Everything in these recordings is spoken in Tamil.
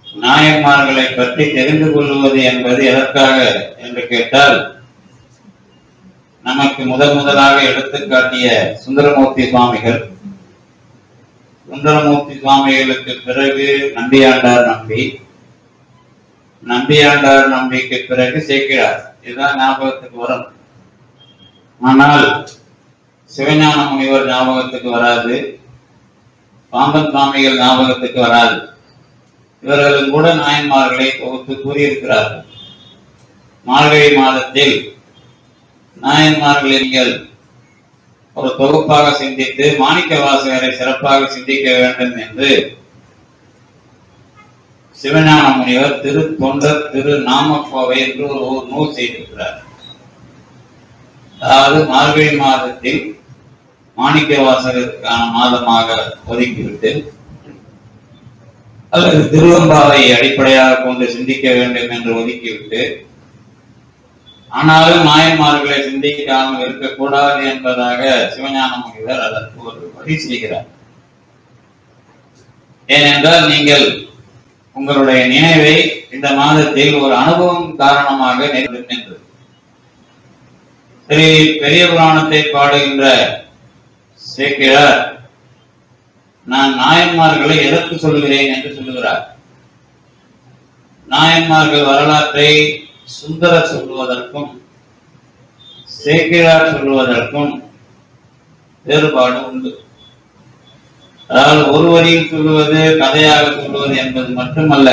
நாயன்மார்களை பற்றி தெரிந்து கொள்வது என்பது எதற்காக என்று கேட்டால் நமக்கு முதன் முதலாக எடுத்துக்காட்டிய சுந்தரமூர்த்தி சுவாமிகள் சுந்தரமூர்த்தி சுவாமிகளுக்கு பிறகு நம்பியாண்டார் நம்பி நம்பியாண்டார் நம்பிக்கு பிறகு சேர்க்கிறார் இதுதான் ஞாபகத்துக்கு வரும் ஆனால் சிவஞான முனிவர் ஞாபகத்துக்கு வராது பாம்பன் சுவாமிகள் ஞாபகத்துக்கு வராது இவர்களும் கூட நாயன்மார்களை தொகுத்து கூறியிருக்கிறார்கள் மார்கழி மாதத்தில் நாயன்மார்களை நீங்கள் ஒரு தொகுப்பாக சிந்தித்து மாணிக்க வாசகரை சிறப்பாக சிந்திக்க வேண்டும் என்று சிவஞான முனிவர் திரு தொண்டர் திரு நாமக்கோவை என்று ஒரு ஒரு நூல் செய்திருக்கிறார் அதாவது மார்கழி மாதத்தில் மாணிக்க வாசகருக்கான மாதமாக ஒதுக்கிவிட்டு அல்லது திருவம்பாவை அடிப்படையாக கொண்டு சிந்திக்க வேண்டும் என்று ஒதுக்கிவிட்டு ஆனாலும் நாயன்மார்களை சிந்திக்காமல் இருக்கக்கூடாது என்பதாக சிவஞான முனிவர் அதற்கு ஒரு வழி செய்கிறார் ஏனென்றால் நீங்கள் உங்களுடைய நினைவை இந்த மாதத்தில் ஒரு அனுபவம் காரணமாக நேரிடும் என்று சரி பெரிய புராணத்தை பாடுகின்ற சேர்க்கிறார் நான் நாயன்மார்களை எதற்கு சொல்கிறேன் என்று சொல்லுகிறார் நாயன்மார்கள் வரலாற்றை சுந்தரர் சொல்லுவதற்கும் சேக்கிழார் சொல்லுவதற்கும் வேறுபாடு உண்டு அதாவது ஒரு வரியில் சொல்லுவது கதையாக சொல்லுவது என்பது மட்டுமல்ல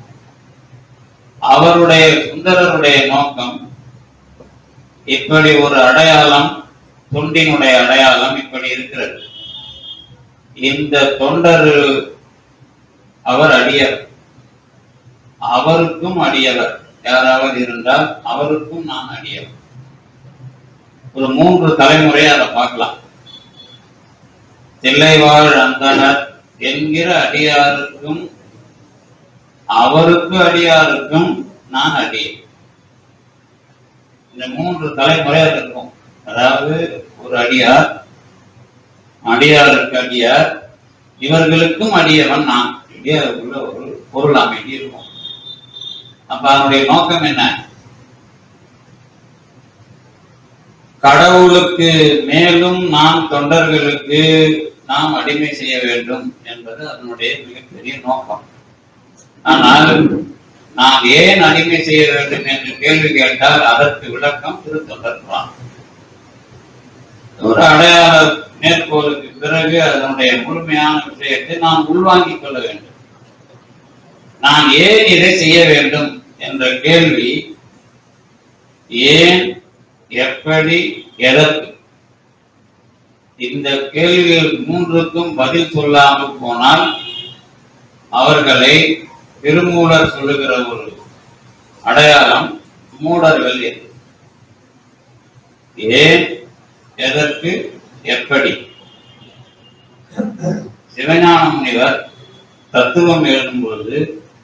அவருடைய சுந்தரருடைய நோக்கம் இப்படி ஒரு அடையாளம் தொண்டினுடைய அடையாளம் இப்படி இருக்கிறது இந்த தொண்டர் அவர் அடியர் அவருக்கும் அடியவர் யாராவது இருந்தால் அவருக்கும் நான் அடியவர் ஒரு மூன்று தலைமுறை அதை பார்க்கலாம் தில்லைவாழ் அந்தனர் என்கிற அடியாருக்கும் அவருக்கு அடியாருக்கும் நான் அடியேன் இந்த மூன்று தலைமுறை அது இருக்கும் அதாவது ஒரு அடியார் அடியாருக்கு அடியார் இவர்களுக்கும் அடியவன் நான் இப்படியே அதுக்குள்ள ஒரு பொருள் அமைதி இருக்கும் அப்ப அதனுடைய நோக்கம் என்ன கடவுளுக்கு மேலும் நாம் தொண்டர்களுக்கு நாம் அடிமை செய்ய வேண்டும் என்பது அதனுடைய மிகப்பெரிய நோக்கம் ஆனால் நாம் ஏன் அடிமை செய்ய வேண்டும் என்று கேள்வி கேட்டால் அதற்கு விளக்கம் திருத்தொண்டர் புராணம் ஒரு அடையாள மேற்கோளுக்கு பிறகு அதனுடைய முழுமையான விஷயத்தை நாம் உள்வாங்கிக் கொள்ள வேண்டும் நான் ஏன் இதை செய்ய வேண்டும் என்ற கேள்வி ஏன் எப்படி எதற்கு இந்த கேள்விகள் மூன்றுக்கும் பதில் சொல்லாமல் போனால் அவர்களை திருமூலர் சொல்லுகிற ஒரு அடையாளம் மூடர்கள் என்று ஏன் எதற்கு எப்படி சிவஞான முனிவர் தத்துவம் எழுதும் பொழுது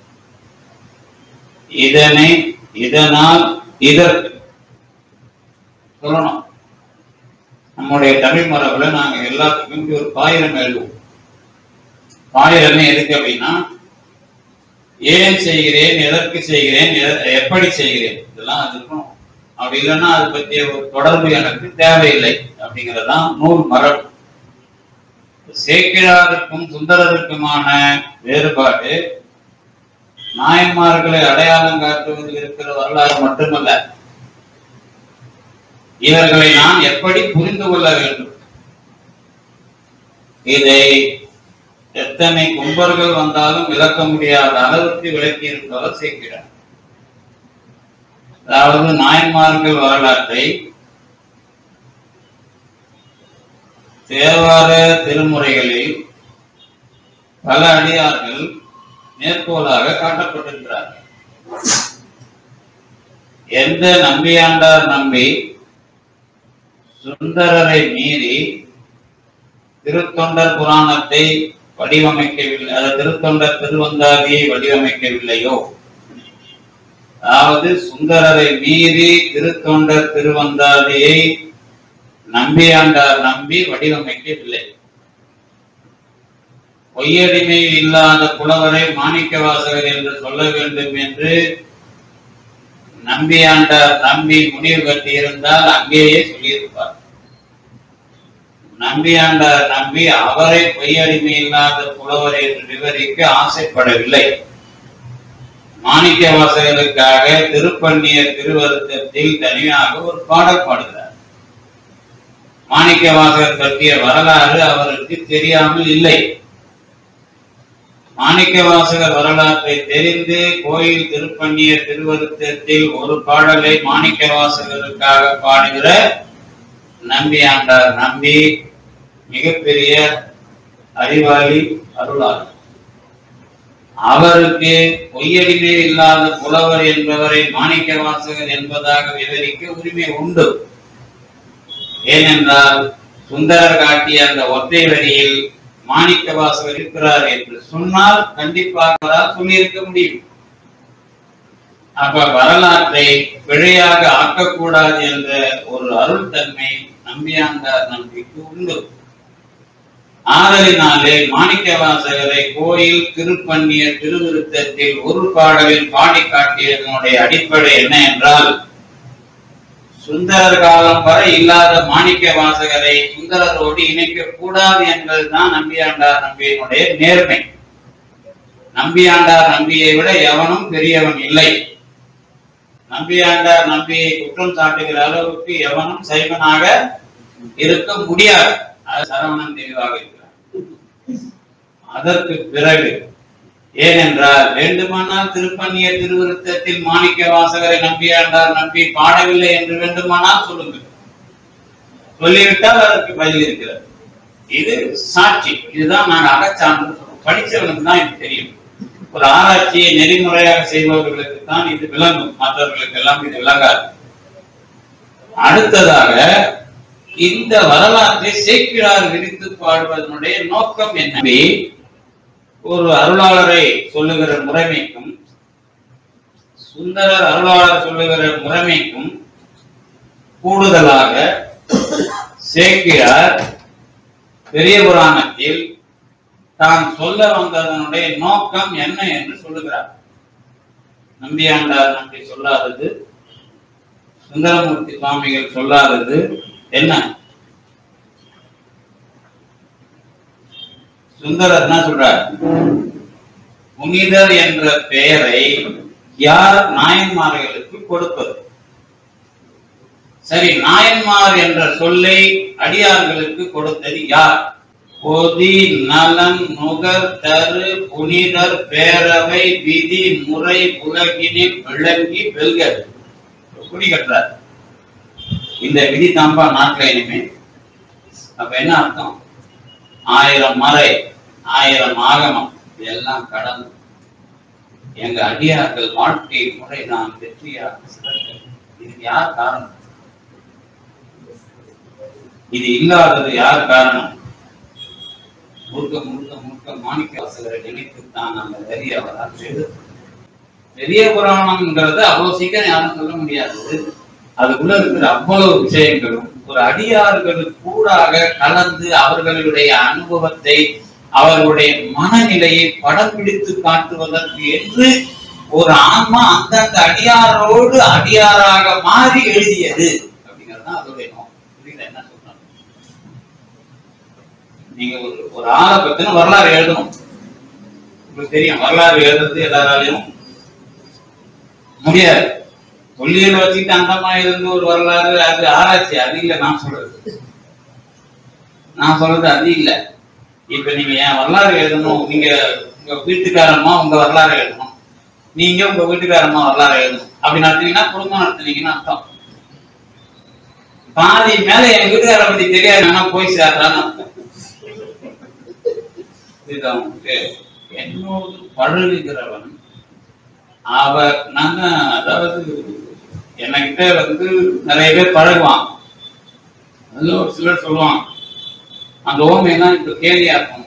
இதனை இதனால் இதற்கு சொல்லணும் நம்முடைய தமிழ் மரபுல நாங்க எல்லாத்துக்கும் இப்படி ஒரு பாயிரம் எழுதுவோம் பாயிரமே எதுக்கு அப்படின்னா ஏன் செய்கிறேன் எதற்கு செய்கிறேன் எத- எப்படி செய்கிறேன் இதெல்லாம் அது இருக்கணும் அப்படி இல்லைன்னா அது பற்றிய ஒரு தொடர்பு எனக்கு தேவையில்லை அப்படிங்கறதுதான் நூல் மரபு சேக்கிழாருக்கும் சுந்தரருக்குமான வேறுபாடு நாயன்மார்களை அடையாளம் காட்டுவதில் இருக்கிற வரலாறு மட்டுமல்ல இவர்களை நான் எப்படி புரிந்து கொள்ள வேண்டும் இதை எத்தனை கும்பர்கள் வந்தாலும் விளக்க முடியாத அளவுக்கு விளக்கி இருப்பவர் சேர்க்கிறார் அதாவது நாயன்மார்கள் வரலாற்றை தேவார திருமுறைகளில் பல அடியார்கள் மேற்கோளாக காட்டப்பட்டிருக்கிறார்கள் எந்த நம்பியாண்டார் நம்பி சுந்தரரை மீறி திருத்தொண்டர் புராணத்தை வடிவமைக்கவில்லை அது திருத்தொண்டர் திருவந்தாதியை வடிவமைக்கவில்லையோ அதாவது சுந்தரரை மீறி திருத்தொண்டர் திருவந்தாதியை நம்பியாண்டார் நம்பி வடிவமைக்கவில்லை பொய்யடிமை இல்லாத புலவரை மாணிக்க வாசகர் என்று சொல்ல வேண்டும் என்று நம்பியாண்டார் நம்பி முடிவு கட்டி இருந்தால் அங்கேயே சொல்லியிருப்பார் நம்பியாண்டார் நம்பி அவரை பொய்யடிமை இல்லாத புலவர் என்று விவரிக்க ஆசைப்படவில்லை மாணிக்க வாசகருக்காக திருப்பன்னியர் திருவருத்தத்தில் தனியாக ஒரு பாடல் பாடுகிறார் மாணிக்க வாசகர் பற்றிய வரலாறு அவருக்கு தெரியாமல் இல்லை மாணிக்க வாசகர் வரலாற்றை தெரிந்து கோயில் திருப்பன்னியர் திருவருத்தத்தில் ஒரு பாடலை மாணிக்க வாசகருக்காக பாடுகிற நம்பி ஆண்டார் நம்பி மிகப்பெரிய அறிவாளி அருளாளர் அவருக்கு பொய்யடிமை இல்லாத புலவர் என்பவரை மாணிக்க வாசகர் என்பதாக விவரிக்க உரிமை உண்டு ஏனென்றால் சுந்தரர் காட்டிய அந்த ஒற்றை வரியில் மாணிக்க வாசகர் இருக்கிறார் என்று சொன்னால் கண்டிப்பாக அவரால் சொல்லியிருக்க முடியும் அப்ப வரலாற்றை பிழையாக ஆக்கக்கூடாது என்ற ஒரு அருள் தன்மை நம்பியாண்டார் நம்பிக்கு உண்டு ஆதலினாலே மாணிக்க வாசகரை கோயில் திருப்பண்ணிய திருவிருத்தத்தில் ஒரு பாடலில் பாடி காட்டியதனுடைய அடிப்படை என்ன என்றால் சுந்தரர் காலம் வரை இல்லாத மாணிக்க வாசகரை சுந்தரரோடு இணைக்க கூடாது என்பதுதான் நம்பியாண்டார் நம்பியினுடைய நேர்மை நம்பியாண்டார் நம்பியை விட எவனும் பெரியவன் இல்லை நம்பியாண்டார் நம்பியை குற்றம் சாட்டுகிற அளவுக்கு எவனும் சைவனாக இருக்க முடியாது அது சரவணன் தெளிவாக இருக்கிறார் அதற்கு பிறகு ஏனென்றால் வேண்டுமானால் திருப்பண்ணிய திருவிருத்தத்தில் மாணிக்க வாசகரை நம்பியாண்டார் நம்பி பாடவில்லை என்று வேண்டுமானால் சொல்லுங்கள் சொல்லிவிட்டால் அதற்கு பதில் இருக்கிறது இது சாட்சி இதுதான் நான் அகச்சான்று சொல்றோம் படிச்சவனுக்கு தான் இது தெரியும் ஒரு ஆராய்ச்சியை நெறிமுறையாக செய்பவர்களுக்கு தான் இது விளங்கும் மற்றவர்களுக்கு எல்லாம் இது விளங்காது அடுத்ததாக இந்த வரலாற்றை சேக்கிழார் விரித்து பாடுவதனுடைய நோக்கம் என்ன ஒரு அருளாளரை சொல்லுகிற முறைமைக்கும் சுந்தரர் அருளாளர் சொல்லுகிற முறைமைக்கும் கூடுதலாக சேக்கிழார் பெரிய புராணத்தில் தான் சொல்ல வந்ததனுடைய நோக்கம் என்ன என்று சொல்லுகிறார் நம்பியாண்டார் நம்பி சொல்லாதது சுந்தரமூர்த்தி சுவாமிகள் சொல்லாதது என்ன சுந்தரர் என்ன சொல்றார் புனிதர் என்ற பெயரை யார் நாயன்மார்களுக்கு கொடுப்பது சரி நாயன்மார் என்ற சொல்லை அடியார்களுக்கு கொடுத்தது யார் பொதி நலன் நுகர் தரு புனிதர் பேரவை விதி முறை உலகினில் விளங்கி வெல்க குடி கட்டுறார் இந்த விதி தாம்பா நாட்டில் இனிமே அப்ப என்ன அர்த்தம் ஆயிரம் மறை ஆயிரம் ஆகமம் இதெல்லாம் கடந்து எங்க அடியார்கள் வாழ்க்கை முறை நான் வெற்றியாக சிறக்க இதுக்கு யார் காரணம் இது இல்லாதது யார் காரணம் முழுக்க முழுக்க முழுக்க மாணிக்க வாசகரை நினைத்துத்தான் அந்த வரிய வரலாற்று பெரிய புராணம்ங்கிறது அவ்வளவு சீக்கிரம் யாரும் சொல்ல முடியாது அதுக்குள்ள இருக்கிற அவ்வளவு விஷயங்களும் ஒரு அடியார்களுக்கு கூடாக கலந்து அவர்களுடைய அனுபவத்தை அவர்களுடைய மனநிலையை படம் பிடித்து காட்டுவதற்கு என்று ஒரு ஆன்மா அந்தந்த அடியாரோடு அடியாராக மாறி எழுதியது அப்படிங்கிறது தான் அதோடைய நோக்கம் புரியுதா என்ன சொல்றாங்க நீங்க ஒரு ஒரு ஆளை பத்தின வரலாறு எழுதணும் உங்களுக்கு தெரியும் வரலாறு எழுதுறது எல்லாராலையும் முடியாது தொல்லியல் வச்சுக்கிட்டு அந்தமா இருந்து ஒரு வரலாறு அது ஆராய்ச்சி அது இல்ல நான் சொல்றது நான் சொல்றது அது இல்ல இப்ப நீங்க என் வரலாறு எழுதணும் நீங்க உங்க வீட்டுக்காரம்மா உங்க வரலாறு எழுதணும் நீங்க உங்க வீட்டுக்காரம்மா வரலாறு எழுதணும் அப்படி நடத்துனீங்கன்னா குடும்பம் நடத்துனீங்கன்னு அர்த்தம் பாதி மேல என் வீட்டுக்கார பத்தி தெரியாதுன்னா போய் சேர்றான்னு அர்த்தம் புரியுதா உங்களுக்கு என்னோடு பழகுகிறவன் அவர் நாங்க அதாவது என்கிட்ட வந்து நிறைய பேர் பழகுவான் அதுல ஒரு சிலர் சொல்லுவான் அந்த ஓமையெல்லாம் இப்ப கேலியா இருக்கும்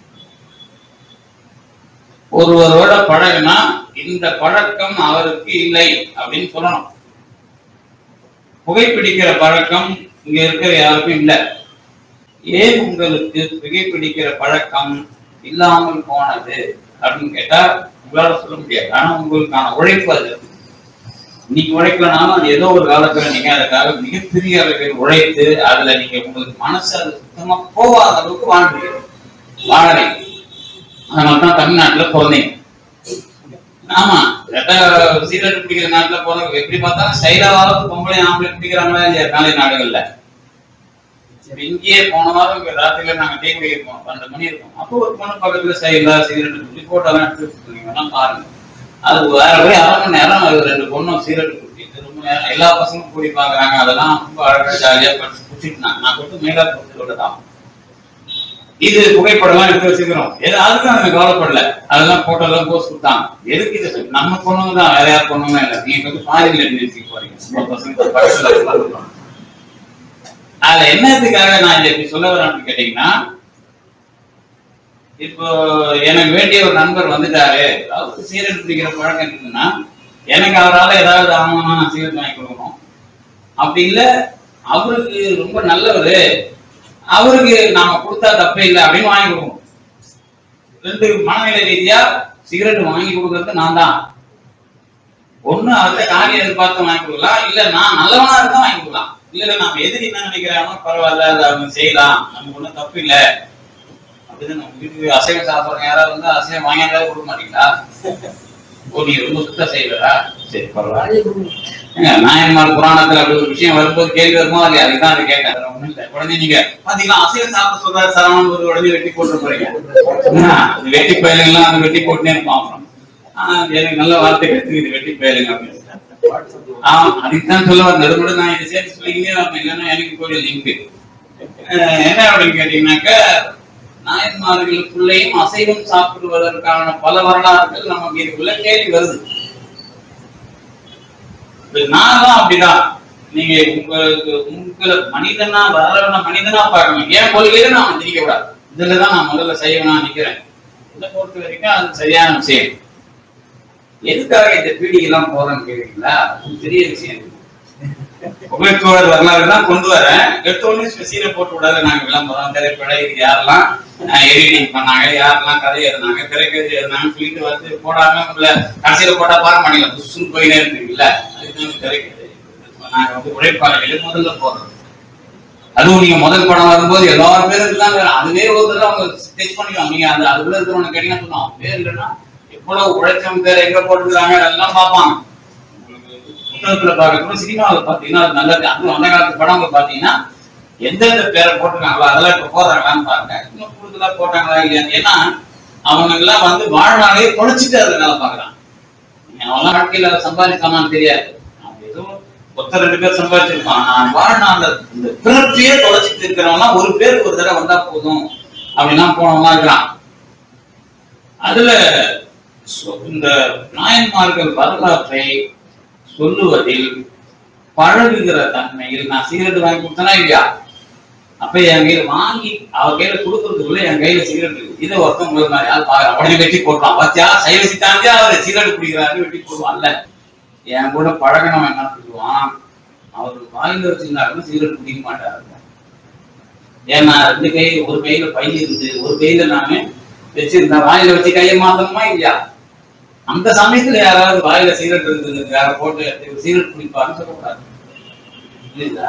ஒருவரோட பழகுனா இந்த பழக்கம் அவருக்கு இல்லை அப்படின்னு சொல்லணும் புகைப்பிடிக்கிற பழக்கம் இங்க இருக்கிற யாருக்கும் இல்லை ஏன் உங்களுக்கு புகைப்பிடிக்கிற பழக்கம் இல்லாமல் போனது அப்படின்னு கேட்டா உங்களால சொல்ல முடியாது ஆனா உங்களுக்கான உழைப்பு அது இன்னைக்கு உழைக்கலனாலும் அது ஏதோ ஒரு காலத்துல நீங்க அதுக்காக மிகப்பெரிய அளவில் உழைத்து அதுல நீங்க உங்களுக்கு மனசு அது சுத்தமா போகாத அளவுக்கு வாழ்றீங்க வாழறீங்க அதனால தான் தமிழ்நாட்டுல பிறந்தீங்க ஆமா கேட்டா சீரட் பிடிக்கிற நாட்டுல போறவங்க எப்படி பார்த்தாலும் ஸ்டைலாவது பொம்பளை ஆம்பளை பிடிக்கிறாங்களா இல்லையா காலை நாடுகள்ல சரி இங்கேயே போன வாரம் இங்க ராத்திரில நாங்க டீ குடிக்கிறோம் பன்னெண்டு மணி இருக்கும் அப்போ ஒரு பொண்ணு பக்கத்துல ஸ்டைலா சிகரெட் குடி போட்டோலாம் எடுத்து நீங்க வேணா பாருங்க அது வேற போய் அரை மணி நேரம் அது ரெண்டு பொண்ணும் சிகரெட் குடிச்சிட்டு ரொம்ப நேரம் எல்லா பசங்களும் கூடி பாக்குறாங்க அதெல்லாம் ரொம்ப அழகா ஜாலியா படிச்சு குடிச்சிட்டு நான் மட்டும் மேலா கொடுத்து தான் இது புகைப்படம்லாம் எடுத்து வச்சுக்கிறோம் எது அதுக்கும் நம்ம கவலைப்படல அதெல்லாம் போட்டோ எல்லாம் போஸ்ட் கொடுத்தாங்க எதுக்கு இது நம்ம பொண்ணுங்க தான் வேற யார் பொண்ணுங்க இல்ல நீங்க வந்து ஃபாரின்ல நிறுத்திக்க போறீங்க உங்க பசங்க பக்கத்துல இருக்கலாம். அதுல என்னத்துக்காக நான் இதை இப்படி சொல்ல வரேன்னு கேட்டீங்கன்னா இப்போ எனக்கு வேண்டிய ஒரு நண்பர் வந்துட்டாரு அவருக்கு சீரட் பிடிக்கிற பழக்கம் இருக்குன்னா எனக்கு அவரால் ஏதாவது ஆகணும்னா நான் சீரட் வாங்கி கொடுக்கணும் அப்படி இல்ல அவருக்கு ரொம்ப நல்லவரு அவருக்கு நாம கொடுத்தா தப்பே இல்லை அப்படின்னு வாங்கி கொடுக்கணும் ரெண்டு மனநிலை ரீதியா சிகரெட் வாங்கி கொடுக்கறது நான் தான் ஒண்ணு அவர்கிட்ட காரியம் எதிர்பார்த்து வாங்கி கொடுக்கலாம் இல்ல நான் நல்லவனா இருந்தா வாங்கி கொடுக்கலாம் இல்ல இல்ல நம்ம எதிரி என்ன நினைக்கிறானோ பரவாயில்ல அதை அவங்க செய்யலாம் நமக்கு ஒண்ணும் தப்பு இல்ல அப்படின்னு நம்ம வீட்டுக்கு அசைவம் சாப்பிடுறோம் யாராவது வந்து அசைவம் வாங்கியாவது கொடுக்க மாட்டீங்களா ஓ நீ ரொம்ப சுத்தம் செய்வதா சரி பரவாயில்ல ஏங்க, நாயன்மார் புராணத்துல அப்படி ஒரு விஷயம் வரும்போது கேள்வி வருமோ அது அதுதான் அது கேட்டேன் வேற ஒண்ணும் இல்ல உடனே நீங்க பாத்தீங்களா அசைவம் சாப்பிட சொல்றாரு சரவணன் ஒரு உடனே வெட்டி போட்டு போறீங்க என்ன, அது வெட்டி பயலுங்கெல்லாம் அந்த வெட்டி போட்டுனே இருப்பான் அப்புறம் ஆஹ் எனக்கு நல்ல வார்த்தை கிடைச்சு இது வெட்டி பயலுங்க அப்படின்னு ஆமா அதுக்குதான் சொல்ல வந்தேன் அது கூட நான் இதை சேர்த்து சொல்லிக்கிட்டே வரணும் இல்லைன்னா எனக்கு கூட லிங்க் என்ன அப்படின்னு கேட்டீங்கன்னாக்க நாயன்மார்களுக்குள்ளேயும் அசைவம் சாப்பிடுவதற்கான பல வரலாறுகள் நம்ம மீதுக்குள்ள கேள்வி வருது இப்ப நான்லாம் அப்படிதான் நீங்க உங்களுக்கு உங்களை மனிதனா வளரவன மனிதனா பார்க்கணும் ஏன் கொள்கையில நான் திணிக்க கூடாது இதுலதான் நான் முதல்ல செய்வனா நிக்கிறேன் இதை பொறுத்த வரைக்கும் அது சரியான விஷயம் எதுக்காக இந்த பீடிகை எல்லாம் போறேன்னு கேக்குறீங்களா அது பெரிய விஷயம் புகைப்படர் வரலாறு தான் கொண்டு வரேன் எடுத்த உடனே சீரை போட்டு விடாத நாங்க விளம்பரம் திரைப்படம் இது யாரெல்லாம் எடிட்டிங் பண்ணாங்க யாரெல்லாம் கதை எழுதினாங்க திரைக்கதை எழுதினாங்க சொல்லிட்டு வந்து போடாம உங்களை கடைசியில போட்டா பார்க்க மாட்டீங்க புஷ்னு போயினே இருக்கீங்கல்ல அதுக்கு திரைக்கதை நாங்க வந்து உழைப்பாளர்களே முதல்ல போடுறோம் அதுவும் நீங்க முதல் படம் வரும்போது எல்லாரும் பேரும் இருந்தாங்க அதுவே ஒரு தடவை அவங்க டெஸ்ட் பண்ணிக்கலாம் நீங்க அந்த அதுக்குள்ள இருக்கிறவங்க கேட்டீங்கன்னா சொல்லுவோம் பேர் இல்லைன்னா எவ்வளவு உழைச்சவங்க பேர் எங்க போட்டுருக்காங்க அதெல்லாம் பார்ப்பாங்க உங்களுக்கு புத்தகத்துல பார்க்கணும் சினிமாவில் பார்த்தீங்கன்னா அது நல்லது அதுவும் அந்த காலத்து படங்களை பார்த்தீங்கன்னா எந்தெந்த பேரை போட்டிருக்காங்களோ அதெல்லாம் இப்ப போடுறாங்களான்னு பாருங்க இன்னும் கூடுதலா போட்டாங்களா இல்லையா ஏன்னா அவங்க எல்லாம் வந்து வாழ்நாளே தொலைச்சிட்டு அதை வேலை பார்க்கறாங்க நீங்க அவன் வாழ்க்கையில சம்பாதிக்கானான்னு தெரியாது அவன் ஏதோ ஒருத்தர் ரெண்டு பேர் சம்பாதிச்சிருப்பான் ஆனா வாழ்நாள்ல இந்த பிறப்பையே தொலைச்சிட்டு இருக்கிறவனா ஒரு பேர் ஒரு தடவை வந்தா போதும் அப்படிலாம் போனவங்க இருக்கிறான் அதுல சொ- இந்த நாயன்மார்கள் வரலாற்றை சொல்லுவதில் பழகுகிற தன்மையில் நான் சிகரெட் வாங்கி கொடுத்தனா இல்லையா அப்ப என் கையில வாங்கி அவர் கையில கொடுக்கறதுக்குள்ள என் கையில சிகரெட் இருக்கு இதை ஒருத்தன் உங்களுக்கு மாதிரி யாரும் பாக்குறா உடனே வெட்டி போட்டுறான் பாத்தியா சைவ சித்தாந்தே அவர் சிகரெட் குடிக்கிறாரு வெட்டி போடுவான்ல என் கூட பழகினவன் என்ன சொல்லுவான் அவர் வாயில வச்சிருந்தாருன்னா சிகரெட் குடிக்க மாட்டாரு ஏன்னா ரெண்டு கை ஒரு கையில பை இருந்து ஒரு கையில நானு வச்சிருந்தா வாயில வச்சு கையை மாத்தணுமா இல்லையா அந்த சமயத்துல யாராவது வாயில சிகரெட் இருந்தது யார போட்டு இவர் சிகரெட் குடிப்பாருன்னு சொல்லக்கூடாது இல்லைங்களா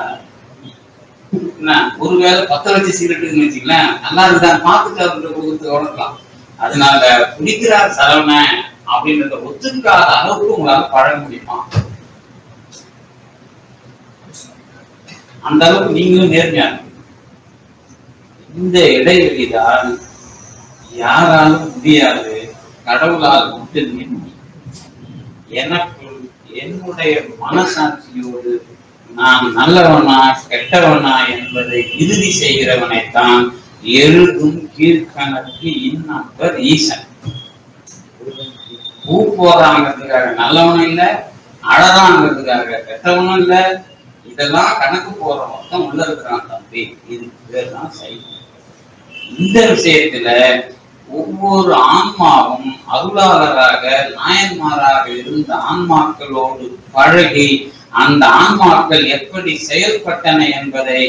என்ன ஒருவேளை பத்த வச்சு சிகரெட் இருக்குன்னு வச்சுங்களேன் நல்லா இருந்தா பார்த்துட்டு அவர்கிட்ட கொடுத்து உணரலாம் அதனால குடிக்கிறார் சரவணன் அப்படின்றத ஒத்துக்காத அளவுக்கு உங்களால பழக முடியுமா அந்த அளவுக்கு நீங்களும் நேர்மையா இருக்கணும். இந்த இடைவெளி தான் யாராலும் முடியாது கடவுளால் மட்டும் முடியும் எனக்கு என்னுடைய மனசாட்சியோடு நான் நல்லவனா கெட்டவனா என்பதை இறுதி செய்கிறவனைத்தான் எழுதும் கீழ்கணக்கு இன்னப்பர் ஈசன் பூ போறாங்கிறதுக்காக நல்லவனும் இல்ல அழகாங்கிறதுக்காக கெட்டவனும் இல்ல இதெல்லாம் கணக்கு போற மொத்தம் உள்ள இருக்கிறான் தம்பி இதுக்கு பேர் தான் சைவம் இந்த விஷயத்துல ஒவ்வொரு ஆன்மாவும் அருளாளராக நாயன்மாராக இருந்த ஆன்மாக்களோடு பழகி அந்த ஆன்மாக்கள் எப்படி செயல்பட்டன என்பதை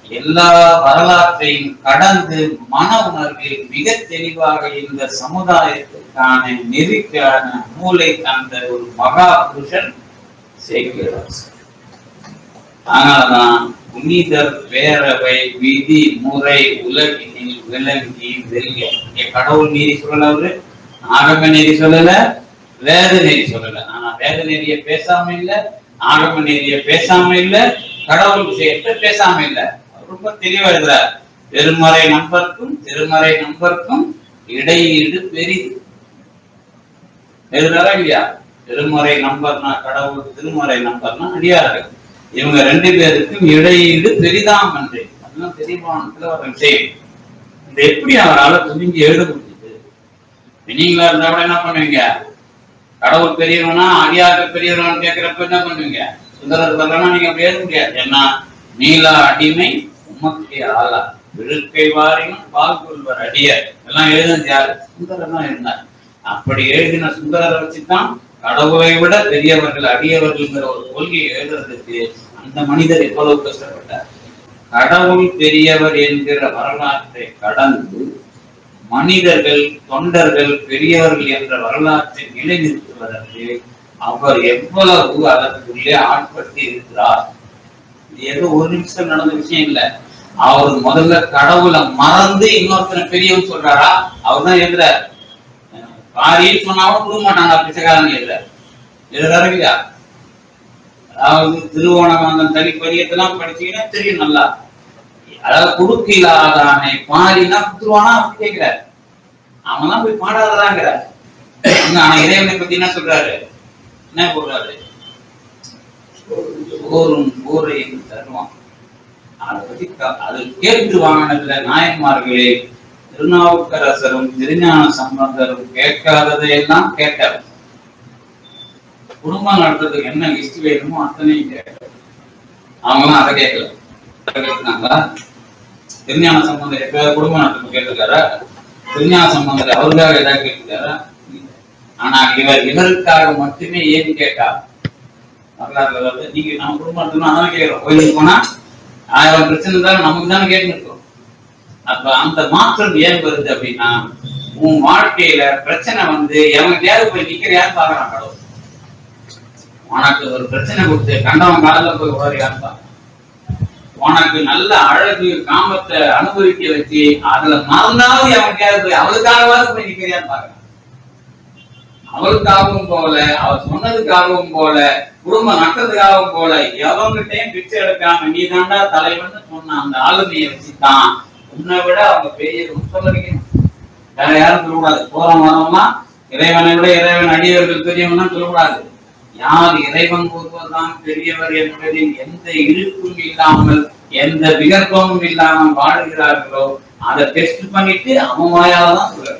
எல்லா வரலாற்றையும் கடந்து மன உணர்வில் மிக தெளிவாக இந்த சமுதாயத்துக்கான நெறிக்கான மூளை தந்த ஒரு மகா புருஷன் சேக்கியராசர் அதனால்தான் புனிதர் பேரவை விதி முறை உலகினில் விளங்கி வெல்க இங்க கடவுள் நீதி சொல்லல அவரு ஆகம நீதி சொல்லல வேத நெறி சொல்லல ஆனா வேத நெறிய பேசாம இல்ல ஆகம நெறிய பேசாம இல்ல கடவுள் விஷயத்தை பேசாம இல்ல அவர் ரொம்ப தெளிவா எழுதுறார் திருமறை நம்பருக்கும் திருமறை நம்பருக்கும் இடையீடு பெரிது எழுதுறாரா இல்லையா திருமறை நம்பர்னா கடவுள் திருமறை நம்பர்னா அடியார்கள் இவங்க ரெண்டு பேருக்கும் இடையீடு பெரிதாம் என்று அதெல்லாம் பெரியமானத்துல ஒரு விஷயம் இது எப்படி அவரால் துணிஞ்சு எழுத முடியுது நீங்களா இருந்தா கூட என்ன பண்ணுவீங்க கடவுள் பெரியவனா அடியார்கள் பெரியவனான்னு கேட்கிறப்ப என்ன பண்ணுவீங்க சுந்தரர் வரலன்னா நீங்க அப்படி எழுத முடியாது ஏன்னா நீலா அடிமை உமக்கே ஆளா விழுக்கை வாரியும் பால் கொள்வர் அடியார் எல்லாம் எழுதுனது யாரு சுந்தரர் தான் இருந்தார் அப்படி எழுதின சுந்தரரை வச்சுதான் கடவுளை விட பெரியவர்கள் அடியவர்கள்ங்கிற ஒரு கொள்கையை எழுதுறதுக்கு அந்த மனிதர் எவ்வளவு கஷ்டப்பட்டார் கடவுள் பெரியவர் என்கிற வரலாற்றை கடந்து மனிதர்கள் தொண்டர்கள் பெரியவர்கள் என்ற வரலாற்றை நிலைநிறுத்துவதற்கு அவர் எவ்வளவு அதற்குள்ளே ஆட்படுத்தி இருக்கிறார் இது ஏதோ ஒரு நிமிஷம் நடந்த விஷயம் இல்ல அவர் முதல்ல கடவுளை மறந்து இன்னொருத்தனை பெரியவன் சொல்றாரா அவர் தான் எழுதுறாரு காரியம் சொன்னாலும் கொடுக்க மாட்டாங்க பிச்சைக்காரங்க எழுதுறாரு எழுதுறாரு இல்லையா அதாவது திருவோணமங்கலம் தனி பதியத்தெல்லாம் படிச்சீங்கன்னா தெரியும் நல்லா அதாவது குடுக்கிலாதானை பாடினா குத்துருவானா அப்படி கேட்கிறார் அவன் தான் போய் பாடாததாங்கிறார் ஆனா இறைவனை பத்தி என்ன சொல்றாரு என்ன சொல்றாரு போரும் போரையும் தருவான் அதை பத்தி க- அது கேட்டு வாங்கினதுல நாயன்மார்களே திருநாவுக்கரசரும் திருஞான சம்பந்தரும் கேட்காததையெல்லாம் கேட்டார் குடும்பம் நடத்துறதுக்கு என்ன லிஸ்ட் வேணுமோ அத்தனையும் கேட்டார் அவங்களாம் அதை கேட்கல அதை கேட்டாங்களா திருஞான சம்பந்தர் எப்பயாவது குடும்பம் நடத்துக்கு கேட்டிருக்காரா திருஞான சம்பந்தர் அவருக்காக ஏதாவது கேட்டிருக்காரா இல்ல. ஆனா இவர் இவருக்காக மட்டுமே ஏன் கேட்டா வரலாறுல வருது நீங்க நம்ம குடும்பம் நடத்தணும் அதான் கேட்கிறோம் கோயிலுக்கு போனா ஆயிரம் பிரச்சனை இருந்தாலும் நமக்கு தானே கேட்டு இருக்கோம் அப்ப அந்த மாற்றம் ஏன் வருது அப்படின்னா உன் வாழ்க்கையில பிரச்சனை வந்து எவன்கிட்டயாவது போய் நிக்கிறியான்னு பாக்குறான் கடவுள் உனக்கு ஒரு பிரச்சனை கொடுத்து கண்டவன் காலில் போய் உடறியான்னு பார்க்கறான். உனக்கு நல்ல அழகு காமத்தை அனுபவிக்க வச்சு அதுல மறந்தாவது எவன்கிட்டயாவது போய் அவளுக்காகவாவது போய் நிக்கிறியான்னு பாக்குறான் அவளுக்காகவும் போல அவ சொன்னதுக்காகவும் போல குடும்பம் நட்டதுக்காகவும் போல எவங்கிட்டையும் பிச்சை எடுக்காம நீ தாண்டா தலைவன் சொன்ன அந்த ஆளுமையை வச்சுதான் உன்னை விட அவங்க பெரிய சொல்லடிக்கணும் வேற யாரும் சொல்லக்கூடாது போறோம் வரோம்னா இறைவனை விட இறைவன் அடியவர்கள் பெரியவன் சொல்லக்கூடாது யார் இறைவன் ஒருவர்தான் பெரியவர் என்பதில் எந்த இருப்பும் இல்லாமல் எந்த விகற்பமும் இல்லாமல் வாழுகிறார்களோ அதை டெஸ்ட் பண்ணிட்டு அவன் வாயால தான் சொல்லுறது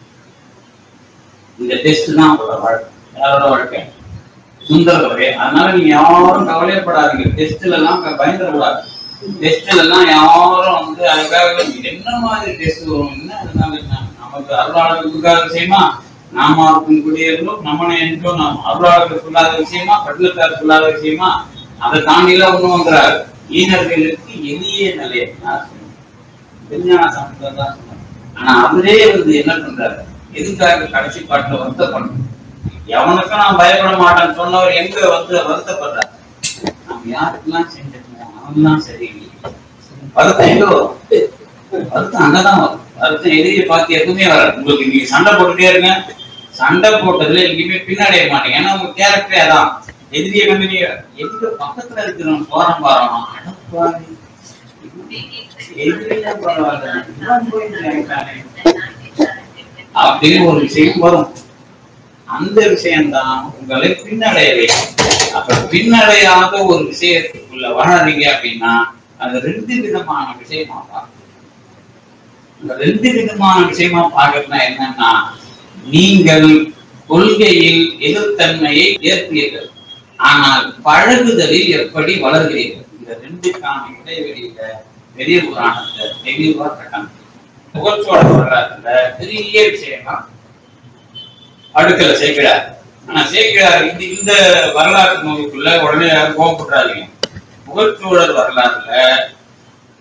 இந்த டெஸ்ட் தான் அவரோட வாழ்க்கை யாரோட வாழ்க்கை சுந்தரவரே அதனால நீங்க யாரும் கவலைப்படாதீங்க டெஸ்ட்ல எல்லாம் க- பயந்துடக்கூடாது டெஸ்ட்ல எல்லாம் யாரும் வந்து அதுக்காக என்ன மாதிரி டெஸ்ட் வரும் என்ன அதனால என்ன நமக்கு அருளாளர்களுக்காக விஷயமா நாமாவுக்கும் குடியேறணும் நம்மனை என்றோ நாம் அருளாளர்கள் சொல்லாத விஷயமா பட்டிலத்தார் சொல்லாத விஷயமா அதை தாண்டிலாம் ஒண்ணு வந்துறாரு ஈனர்களுக்கு எளிய நிலையை விஞ்ஞான சம்பந்தம் தான் சொன்னார். ஆனா அவரே வந்து என்ன பண்றாரு எதுக்காக கடைசி பாட்டுல வருத்தப்படணும் எவனுக்கும் நான் பயப்பட மாட்டேன்னு சொன்னவர் எங்க வந்து வருத்தப்படுறாரு நம்ம யாருக்கெல்லாம் செஞ்சிருக்கோம் அவன்லாம் சரியில்லை வருத்தம் எங்க வரும் வருத்தம் அங்கதான் வரும் வருத்தம் எதிரியை பார்த்து எதுவுமே வராது உங்களுக்கு நீங்க சண்டை போட்டுட்டே இருங்க சண்டை போட்டதுல எங்கேயுமே பின்னாடிய மாட்டீங்க ஏன்னா உங்க கேரக்டரே அதான் எதிரியை வந்து நீங்க எங்க பக்கத்துல இருக்கிறவன் போறம் பாரோம் அடப்பாவி எதிரியா பரவாயில்ல இவன் போய் நினைக்கிறானே. அப்படின்னு ஒரு விஷயம் வரும் அந்த விஷயம்தான் உங்களை பின்னடைய வைக்கும் அப்ப பின்னடையாத ஒரு விஷயத்துக்குள்ள வளர்றீங்க அப்படின்னா அது ரெண்டு விதமான விஷயமா பார்க்கணும் இந்த ரெண்டு விதமான விஷயமா பார்க்கறதுனா என்னன்னா நீங்கள் கொள்கையில் எதிர்த்தன்மையை ஏற்பீர்கள் ஆனால் பழகுதலில் எப்படி வளர்கிறீர்கள் இந்த ரெண்டுக்கான இடைவெளியில பெரிய புராணத்தை தெளிவா கட்டணும் புகழ்ச்சோட வரலாற்றுல பெரிய விஷயமா அடுக்கல சேர்க்கிறார் ஆனா சேர்க்கிறார் இந்த இந்த வரலாற்று நோய்க்குள்ள உடனே யாரும் கோவப்படுறாதீங்க புகழ்ச்சோழர் வரலாறுல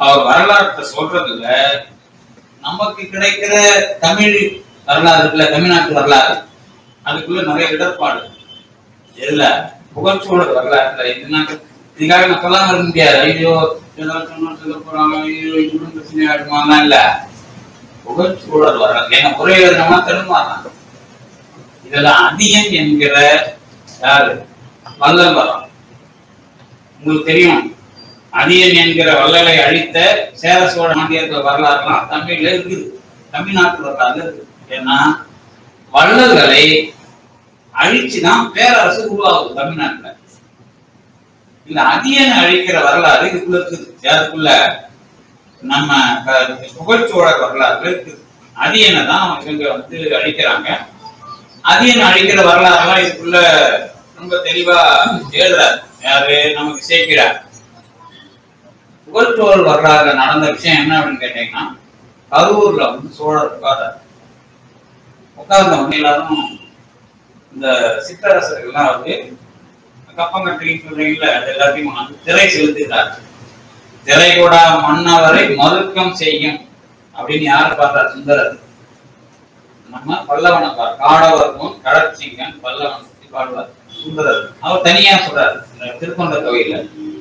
அவர் வரலாற்றை சொல்றதுல நமக்கு கிடைக்கிற தமிழ் வரலாறு இருக்குல்ல தமிழ்நாட்டு வரலாறு அதுக்குள்ள நிறைய இடர்பாடு எதுல புகழ்ச்சியோட வரலாறுல இது நான் இதுக்காக நான் சொல்லாம இருக்க முடியாது ஐயோ ஏதாவது சொன்னா சொல்ல போறாங்க ஐயோ இது பிரச்சனை ஆயிடுவாங்க இல்ல புகழ்ச்சியோட வரலாறு ஏன்னா ஒரே விதமா தடுமாறாங்க இதெல்லாம் அதிகம் என்கிற யாரு வல்லல் வரம் உங்களுக்கு தெரியும் அதியன் என்கிற வள்ளலை அழித்த சேர சோழ மாண்டியர்கள் வரலாறுலாம் தமிழ்ல இருக்குது தமிழ்நாட்டு வரலாறு இருக்கு ஏன்னா வள்ளல்களை அழிச்சுதான் பேரரசு உருவாகுது தமிழ்நாட்டுல இந்த அதியனை அழிக்கிற வரலாறு இதுக்குள்ள இருக்குது யாருக்குள்ள நம்ம க- புகழ்ச்சோழர் வரலாறுல இருக்குது அதியனை தான் இவங்க வந்து அழிக்கிறாங்க அதியனை அழிக்கிற வரலாறுலாம் இதுக்குள்ள ரொம்ப தெளிவா எழுதுறாரு யாரு நமக்கு சேர்க்கிறார் புகழ்ச்சோழர் வரலாறுல நடந்த விஷயம் என்ன அப்படின்னு கேட்டீங்கன்னா கரூர்ல வந்து சோழர் உட்கார்றாரு உட்கார்ந்த உடனே எல்லாரும் இந்த சிற்றரசர்கள்லாம் வந்து கப்பங்கட்டி சொல்றீங்கல்ல அது எல்லாத்தையும் வந்து திரை செலுத்துகிறார் திரை கூட மன்னவரை மறுக்கம் செய்யும் அப்படின்னு யார் பார்த்தார் சுந்தரர் நம்ம பல்லவனை பார் காடவர்க்கும் கடற்சிங்கன் பல்லவன் பத்தி பாடுவார் சுந்தரர் அவர் தனியா சொல்றாரு இந்த திருக்கொண்ட கோயில்ல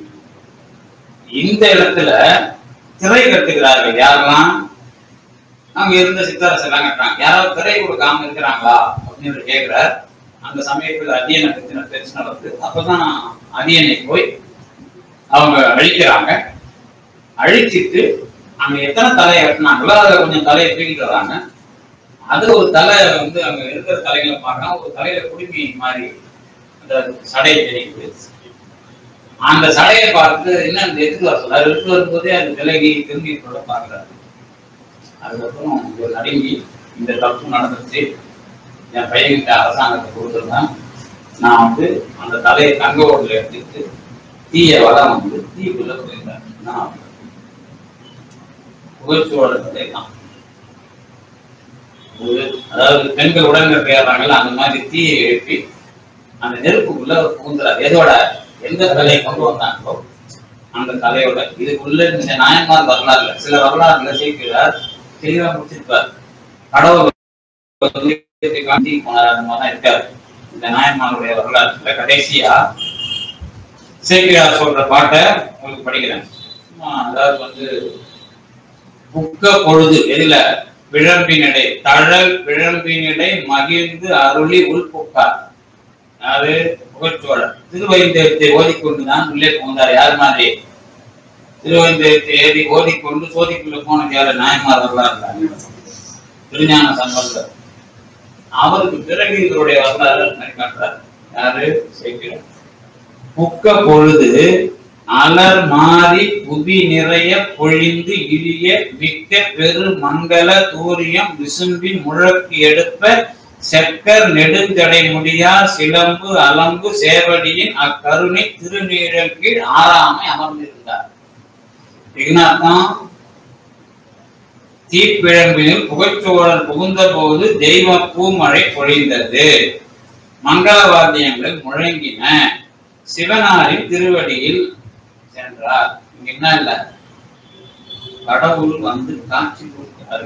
இந்த இடத்துல திரை கட்டுகிறார்கள் யாரெல்லாம் அங்க இருந்த சித்தரசு எல்லாம் கட்டுறாங்க யாராவது திரை கொடுக்காம இருக்கிறாங்களா அப்படின்னு இவர் கேட்கிறார் அந்த சமயத்துல அடியனை பத்தின பிரச்சனை வருது அப்பதான் அடியனை போய் அவங்க அழிக்கிறாங்க அழிச்சிட்டு அங்க எத்தனை தலையை வெட்டினாங்களோ அதுல கொஞ்சம் தலையை தூக்கிட்டு வராங்க அது ஒரு தலை வந்து அங்க இருக்கிற தலைகளை பார்க்கலாம் ஒரு தலையில குடுமி மாதிரி அந்த சடை தெரியுது அந்த சடையை பார்த்து என்ன அந்த எடுத்து வர சொல்றாரு எடுத்து வரும்போதே அது விலகி திரும்பி கூட பார்க்கிறாரு அதுக்கப்புறம் இவர் நடுங்கி இந்த தப்பு நடந்துச்சு என் பையன்கிட்ட அரசாங்கத்தை கொடுத்துருந்தேன் நான் வந்து அந்த தலையை தங்க ஓட்டில் எடுத்துட்டு தீய வளம் வந்து தீக்குள்ள போயிருந்தேன் நான் புகைச்சூழல் கதை தான் ஒரு அதாவது பெண்கள் உடன்கள் பெயர்றாங்கல்ல அந்த மாதிரி தீயை எழுப்பி அந்த நெருப்புக்குள்ள அவர் புகுந்துறார் எதோட எந்த தலையை கொண்டு வந்தாங்களோ அந்த தலையோட இதுக்குள்ள இந்த நாயன்மார் வரலாறுல சில வரலாறுல சேர்க்கிறார் தெளிவா முடிச்சிருப்பார் கடவுள் வந்து காந்தி போனார் அந்த மாதிரி தான் இருக்காரு இந்த நாயன்மாருடைய வரலாற்றுல கடைசியா சேக்கிரார் சொல்ற பாட்டை உங்களுக்கு படிக்கிறேன் சும்மா அதாவது வந்து புக்க பொழுது எதுல விழம்பினடை தழல் விழம்பினடை மகிழ்ந்து அருளி உள்புக்கார் யாரு புகழ்ச்சோழர் திருவைந்தத்தை ஓதிக்கொண்டுதான் உள்ளே புகுந்தார் யார் மாதிரி திருவைந்தத்தை ஏறி ஓதிக்கொண்டு சோதிக்குள்ள போனது யாரு நாயன்மார் வரலாறு திருஞான சம்பந்தர் அவருக்கு பிறகு இவருடைய வரலாறு மாதிரி காட்டுறார் யாரு சேர்க்கிறார் புக்க பொழுது அலர் மாறி புவி நிறைய பொழிந்து இழிய மிக்க பெரு மங்கள தூரியம் விசும்பின் முழக்கு எடுப்ப செக்கர் நெடுஞ்சடை முடியா சிலம்பு அலம்பு சேவடியின் அக்கருணை திருநீழல் கீழ் ஆறாமை அமர்ந்திருந்தார் இதனால்தான் தீப்பிழம்பினில் புகைச்சோழன் புகுந்த போது தெய்வ பூமழை பொழிந்தது மங்கள வாத்தியங்கள் முழங்கின சிவனாரின் திருவடியில் சென்றார் இங்க என்ன இல்ல கடவுள் வந்து காட்சி கொடுக்கிறாரு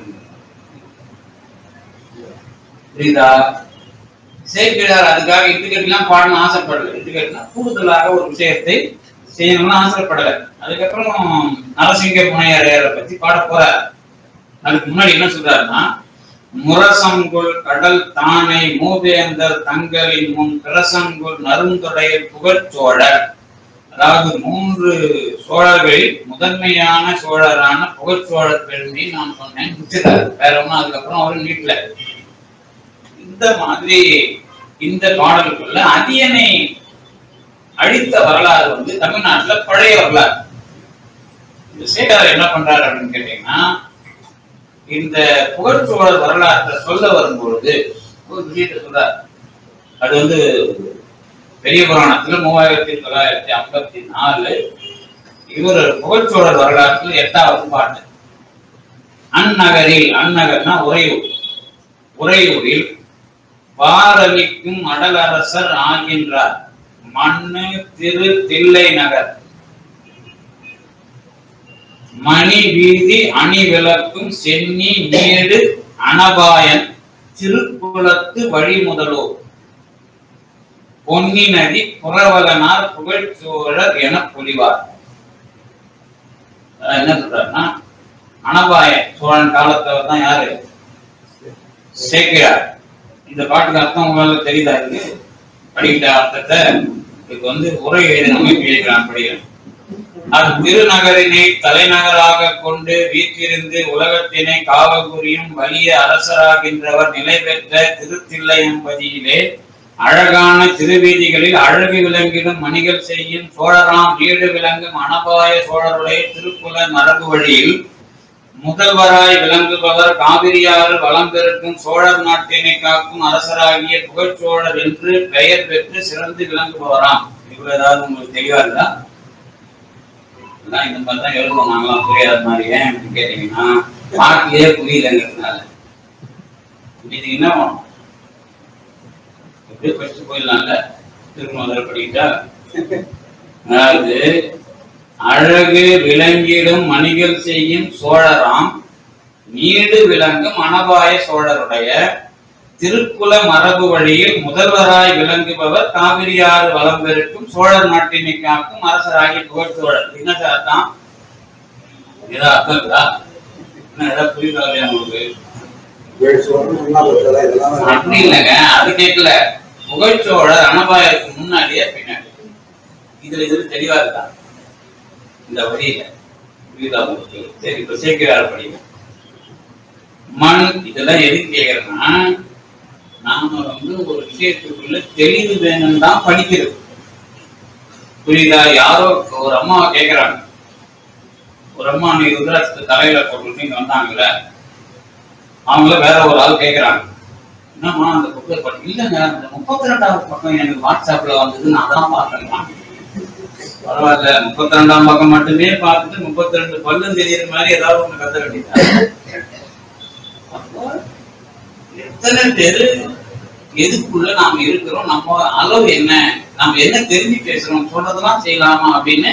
புரியுதா சேக்கிழார் அதுக்காக இட்டுக்கட்டுலாம் பாடணும் ஆசைப்படல இட்டுக்கட்டுனா கூடுதலாக ஒரு விஷயத்தை செய்யணும்னு ஆசைப்படல அதுக்கப்புறம் நரசிங்க புனையரையரை பத்தி பாட போறார் அதுக்கு முன்னாடி என்ன சொல்றாருன்னா முரசங்குள் கடல் தானை மூவேந்தர் தங்களின் முன் பிரசங்குள் நருந்தொடையில் புகழ்ச்சோழர் அதாவது மூன்று சோழர்களில் முதன்மையான சோழரான புகழ்ச்சோழர் பெருமையை நான் சொன்னேன் முடிச்சிட்டாரு வேற ஒண்ணும் அதுக்கப்புறம் அவரு நீட்ல இந்த மாதிரி இந்த பாடலுக்குள்ள அதியனை அழித்த வரலாறு வந்து தமிழ்நாட்டுல பழைய வரலாறு இந்த சேகர் என்ன பண்றாரு அப்படின்னு கேட்டீங்கன்னா இந்த புகழ்ச்சோழர் வரலாற்றை சொல்ல வரும்பொழுது ஒரு விஷயத்தை சொல்றார் அது வந்து பெரிய புராணத்துல மூவாயிரத்தி தொள்ளாயிரத்தி ஐம்பத்தி நாலு இவர் புகழ்ச்சோழர் வரலாற்றில் எட்டாவது பாட்டு அந்நகரில் அந்நகர்னா உறையூர் உறையூரில் வாரவிக்கும் அடலரசர் ஆகின்றார் மண்ணு திரு தில்லை நகர் மணி வீதி அணி விளக்கும் சென்னி நீடு அனபாயன் திருக்குளத்து வழி முதலோ பொன்னி நதி புறவலனார் புகழ்ச்சோழர் என பொலிவார் அஹ் என்ன சொல்றாருன்னா அனபாய சோழன் காலத்தவர் தான் யாரு சேக்கிரார் இந்த பாட்டுக்கு அர்த்தம் உங்களுக்கு தெரியுதா இருக்கு படிக்கிட்ட அர்த்தத்தை இதுக்கு வந்து உரை எழுதி அமைப்பு எழுதுகிறான் படிக்கிறேன் அது திருநகரினை தலைநகராக கொண்டு வீற்றிருந்து உலகத்தினை காவல் புரியும் வலிய அரசராகின்றவர் நிலை பெற்ற திருத்தில்லையம்பதியிலே அழகான திருவீதிகளில் அழகு விளங்கிடும் மணிகள் செய்யும் சோழராம் நீடு விளங்கும் அனபாய சோழருடைய திருக்குல மரபு வழியில் முதல்வராய் விளங்குபவர் காவிரியாறு வளம் பெருக்கும் சோழர் நாட்டினை காக்கும் அரசராகிய புகழ்ச்சோழர் என்று பெயர் பெற்று சிறந்து விளங்குபவராம் இவ்வளவு ஏதாவது உங்களுக்கு தெளிவா இருக்கா எல்லாம் இந்த மாதிரி தான் எழுதுவோம் நாங்களாம் புரியாத மாதிரி ஏன் அப்படின்னு கேட்டீங்கன்னா பாட்டிலேயே புரியலங்கிறதுனால புரியுதுங்கன்னா வேணும் எப்படியோ படிச்சுட்டு போயிடலாம்ல திரும்ப முதல்ல படிக்கிட்டா அதாவது அழகு விளங்கிடும் மணிகள் செய்யும் சோழராம் நீடு விளங்கும் அனபாய சோழருடைய திருக்குல மரபு வழியில் முதல்வராய் விளங்குபவர் காவிரியாறு வளம் பெருக்கும் சோழர் நாட்டினை காக்கும் அரசராகி புகழ் சோழர் என்ன சார் அர்த்தம் ஏதோ அர்த்தம் இருக்கா என்ன ஏதாவது புரியுதா இல்லையா உங்களுக்கு ஏழு சோழன் முன்னாள் இருக்கிறதா இதெல்லாம் அப்படி இல்லைங்க அது கேட்கல புகழ்ச்சோழர் அனபாயத்துக்கு முன்னாடியே பின்னாடி இதுல இதுல தெளிவா இருக்கா இந்த வழியில புரியுதா உங்களுக்கு சரி இப்ப சேர்க்கிறார் படிங்க மண் இதெல்லாம் எதுக்கு கேக்குறேன்னா நாம வந்து ஒரு விஷயத்துக்குள்ள தெளிவு வேணும்னு தான் படிக்கிறது புரியுதா யாரோ ஒரு அம்மா கேக்குறாங்க ஒரு அம்மா நீ ருத்ராட்சத்தை தலையில போட்டு இங்க வந்தாங்கல்ல அவங்கள வேற ஒரு ஆள் கேக்குறாங்க என்னம்மா அந்த புத்தக படம் இல்லைங்க அந்த முப்பத்தி ரெண்டாவது பக்கம் எனக்கு வாட்ஸ்அப்ல வந்தது நான் அதான் பார்த்தேன் பரவாயில்ல முப்பத்தி ரெண்டாம் பக்கம் மட்டுமே பார்த்துட்டு முப்பத்தி ரெண்டு பல்லும் தெரியுற மாதிரி ஏதாவது ஒண்ணு கத்த வேண்டியதா அப்போ எத்தனை பேரு எதுக்குள்ள நாம இருக்கிறோம் நம்ம அளவு என்ன நாம என்ன தெரிஞ்சு பேசுறோம் சொல்றதெல்லாம் செய்யலாமா அப்படின்னு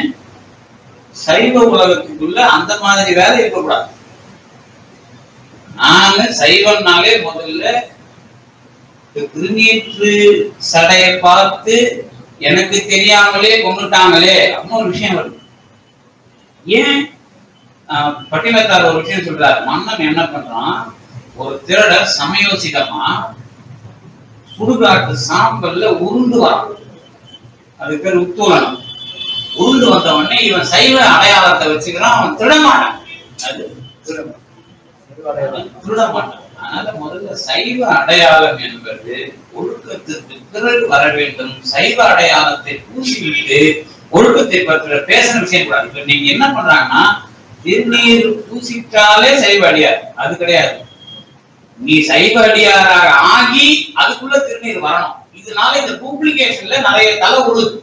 சைவ உலகத்துக்குள்ள அந்த மாதிரி வேலை இருக்கக்கூடாது நாங்க சைவம்னாலே முதல்ல இந்த திருநீற்று சடையை பார்த்து எனக்கு தெரியாமலே கொண்டுட்டாங்களே அப்படின்னு ஒரு விஷயம் வருது ஏன் ஆஹ், பட்டினத்தார் ஒரு விஷயம் சொல்றாரு மன்னன் என்ன பண்றான் ஒரு திருடர் சமயோசிதமா சுடுகாட்டு சாம்பல்ல உருண்டு வரான் அதுக்கு பேர் உத்தூலனம் உருண்டு வந்த உடனே இவன் சைவ அடையாளத்தை வச்சுக்கிறான் அவன் திருடமாட்டான் அது திருடமாட்டான் திருட மாட்டான் அதனால முதல்ல சைவ அடையாளம் என்பது ஒழுக்கத்திற்கு பிறகு வர வேண்டும் சைவ அடையாளத்தை பூசிவிட்டு ஒழுக்கத்தை பற்றி பேசுற விஷயம் கூடாது இப்ப நீங்க என்ன பண்றாங்கன்னா திருநீர் பூசிட்டாலே சைவ அடியார் அது கிடையாது நீ சைவ அடியாராக ஆகி அதுக்குள்ள திருநீர் வரணும் இதனால இந்த டூப்ளிகேஷன்ல நிறைய தலை உழுது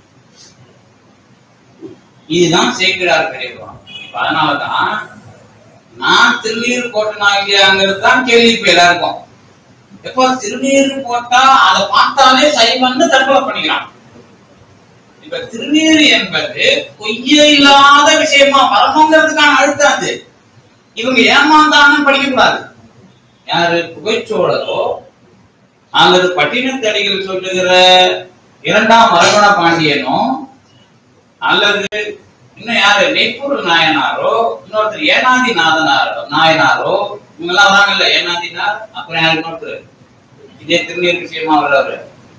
இதுதான் சேர்க்கிறார் கிடையாது இப்ப அதனாலதான் நான் திருநீர் போட்டனா இல்லையாங்கிறது தான் கேள்வி இப்ப எல்லாருக்கும் எப்ப திருநீர் போட்டா அதை பார்த்தாலே சைவன்னு தற்கொலை பண்ணிக்கிறான் இப்ப திருநீர் என்பது பொய்யே இல்லாத விஷயமா வரணுங்கிறதுக்கான அழுத்தம் அது இவங்க ஏமாந்தான்னு படிக்க கூடாது யாரு புகைச்சோழரோ அல்லது பட்டினத்தடிகள் சொல்லுகிற இரண்டாம் மரகண பாண்டியனோ அல்லது இன்னும் யாரு நெய்ப்பூர் நாயனாரோ இன்னொருத்தர் ஏனாதி நாதனாரோ நாயனாரோ இவங்க எல்லாம் வராங்கல்ல ஏனாதினார் அப்புறம் யாரு இன்னொருத்தர் இதே திருநீர் விஷயமா வர்றவரு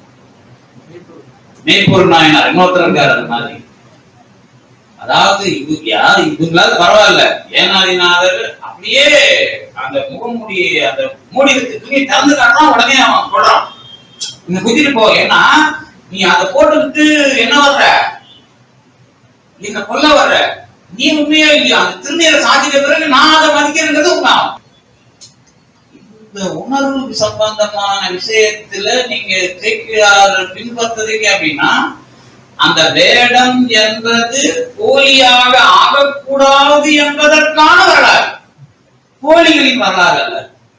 நெய்ப்பூர் நாயனார் இன்னொருத்தர் இருக்காரு அந்த மாதிரி அதாவது இது யார் இதுங்களாவது பரவாயில்ல ஏனாதிநாதர் அப்படியே அந்த முகமூடி அந்த மூடி துணி திறந்து காட்டுறான் உடனே அவன் சொல்றான் இந்த குத்திட்டு போ ஏன்னா நீ அதை போட்டுக்கிட்டு என்ன வர்ற என்ன கொல்ல வர்ற நீ உண்மையா இல்லையா அந்த திருநீரை சாதிக்க பிறகு நான் அதை மதிக்கிறேங்கிறது உண்மை இந்த உணர்வு சம்பந்தமான விஷயத்துல நீங்க சேர்க்கிறார் பின்பற்றுறீங்க அப்படின்னா அந்த வேடம் என்பது போலியாக ஆகக்கூடாது என்பதற்கான வரலாறு போலிகளின் வரலாறு அல்ல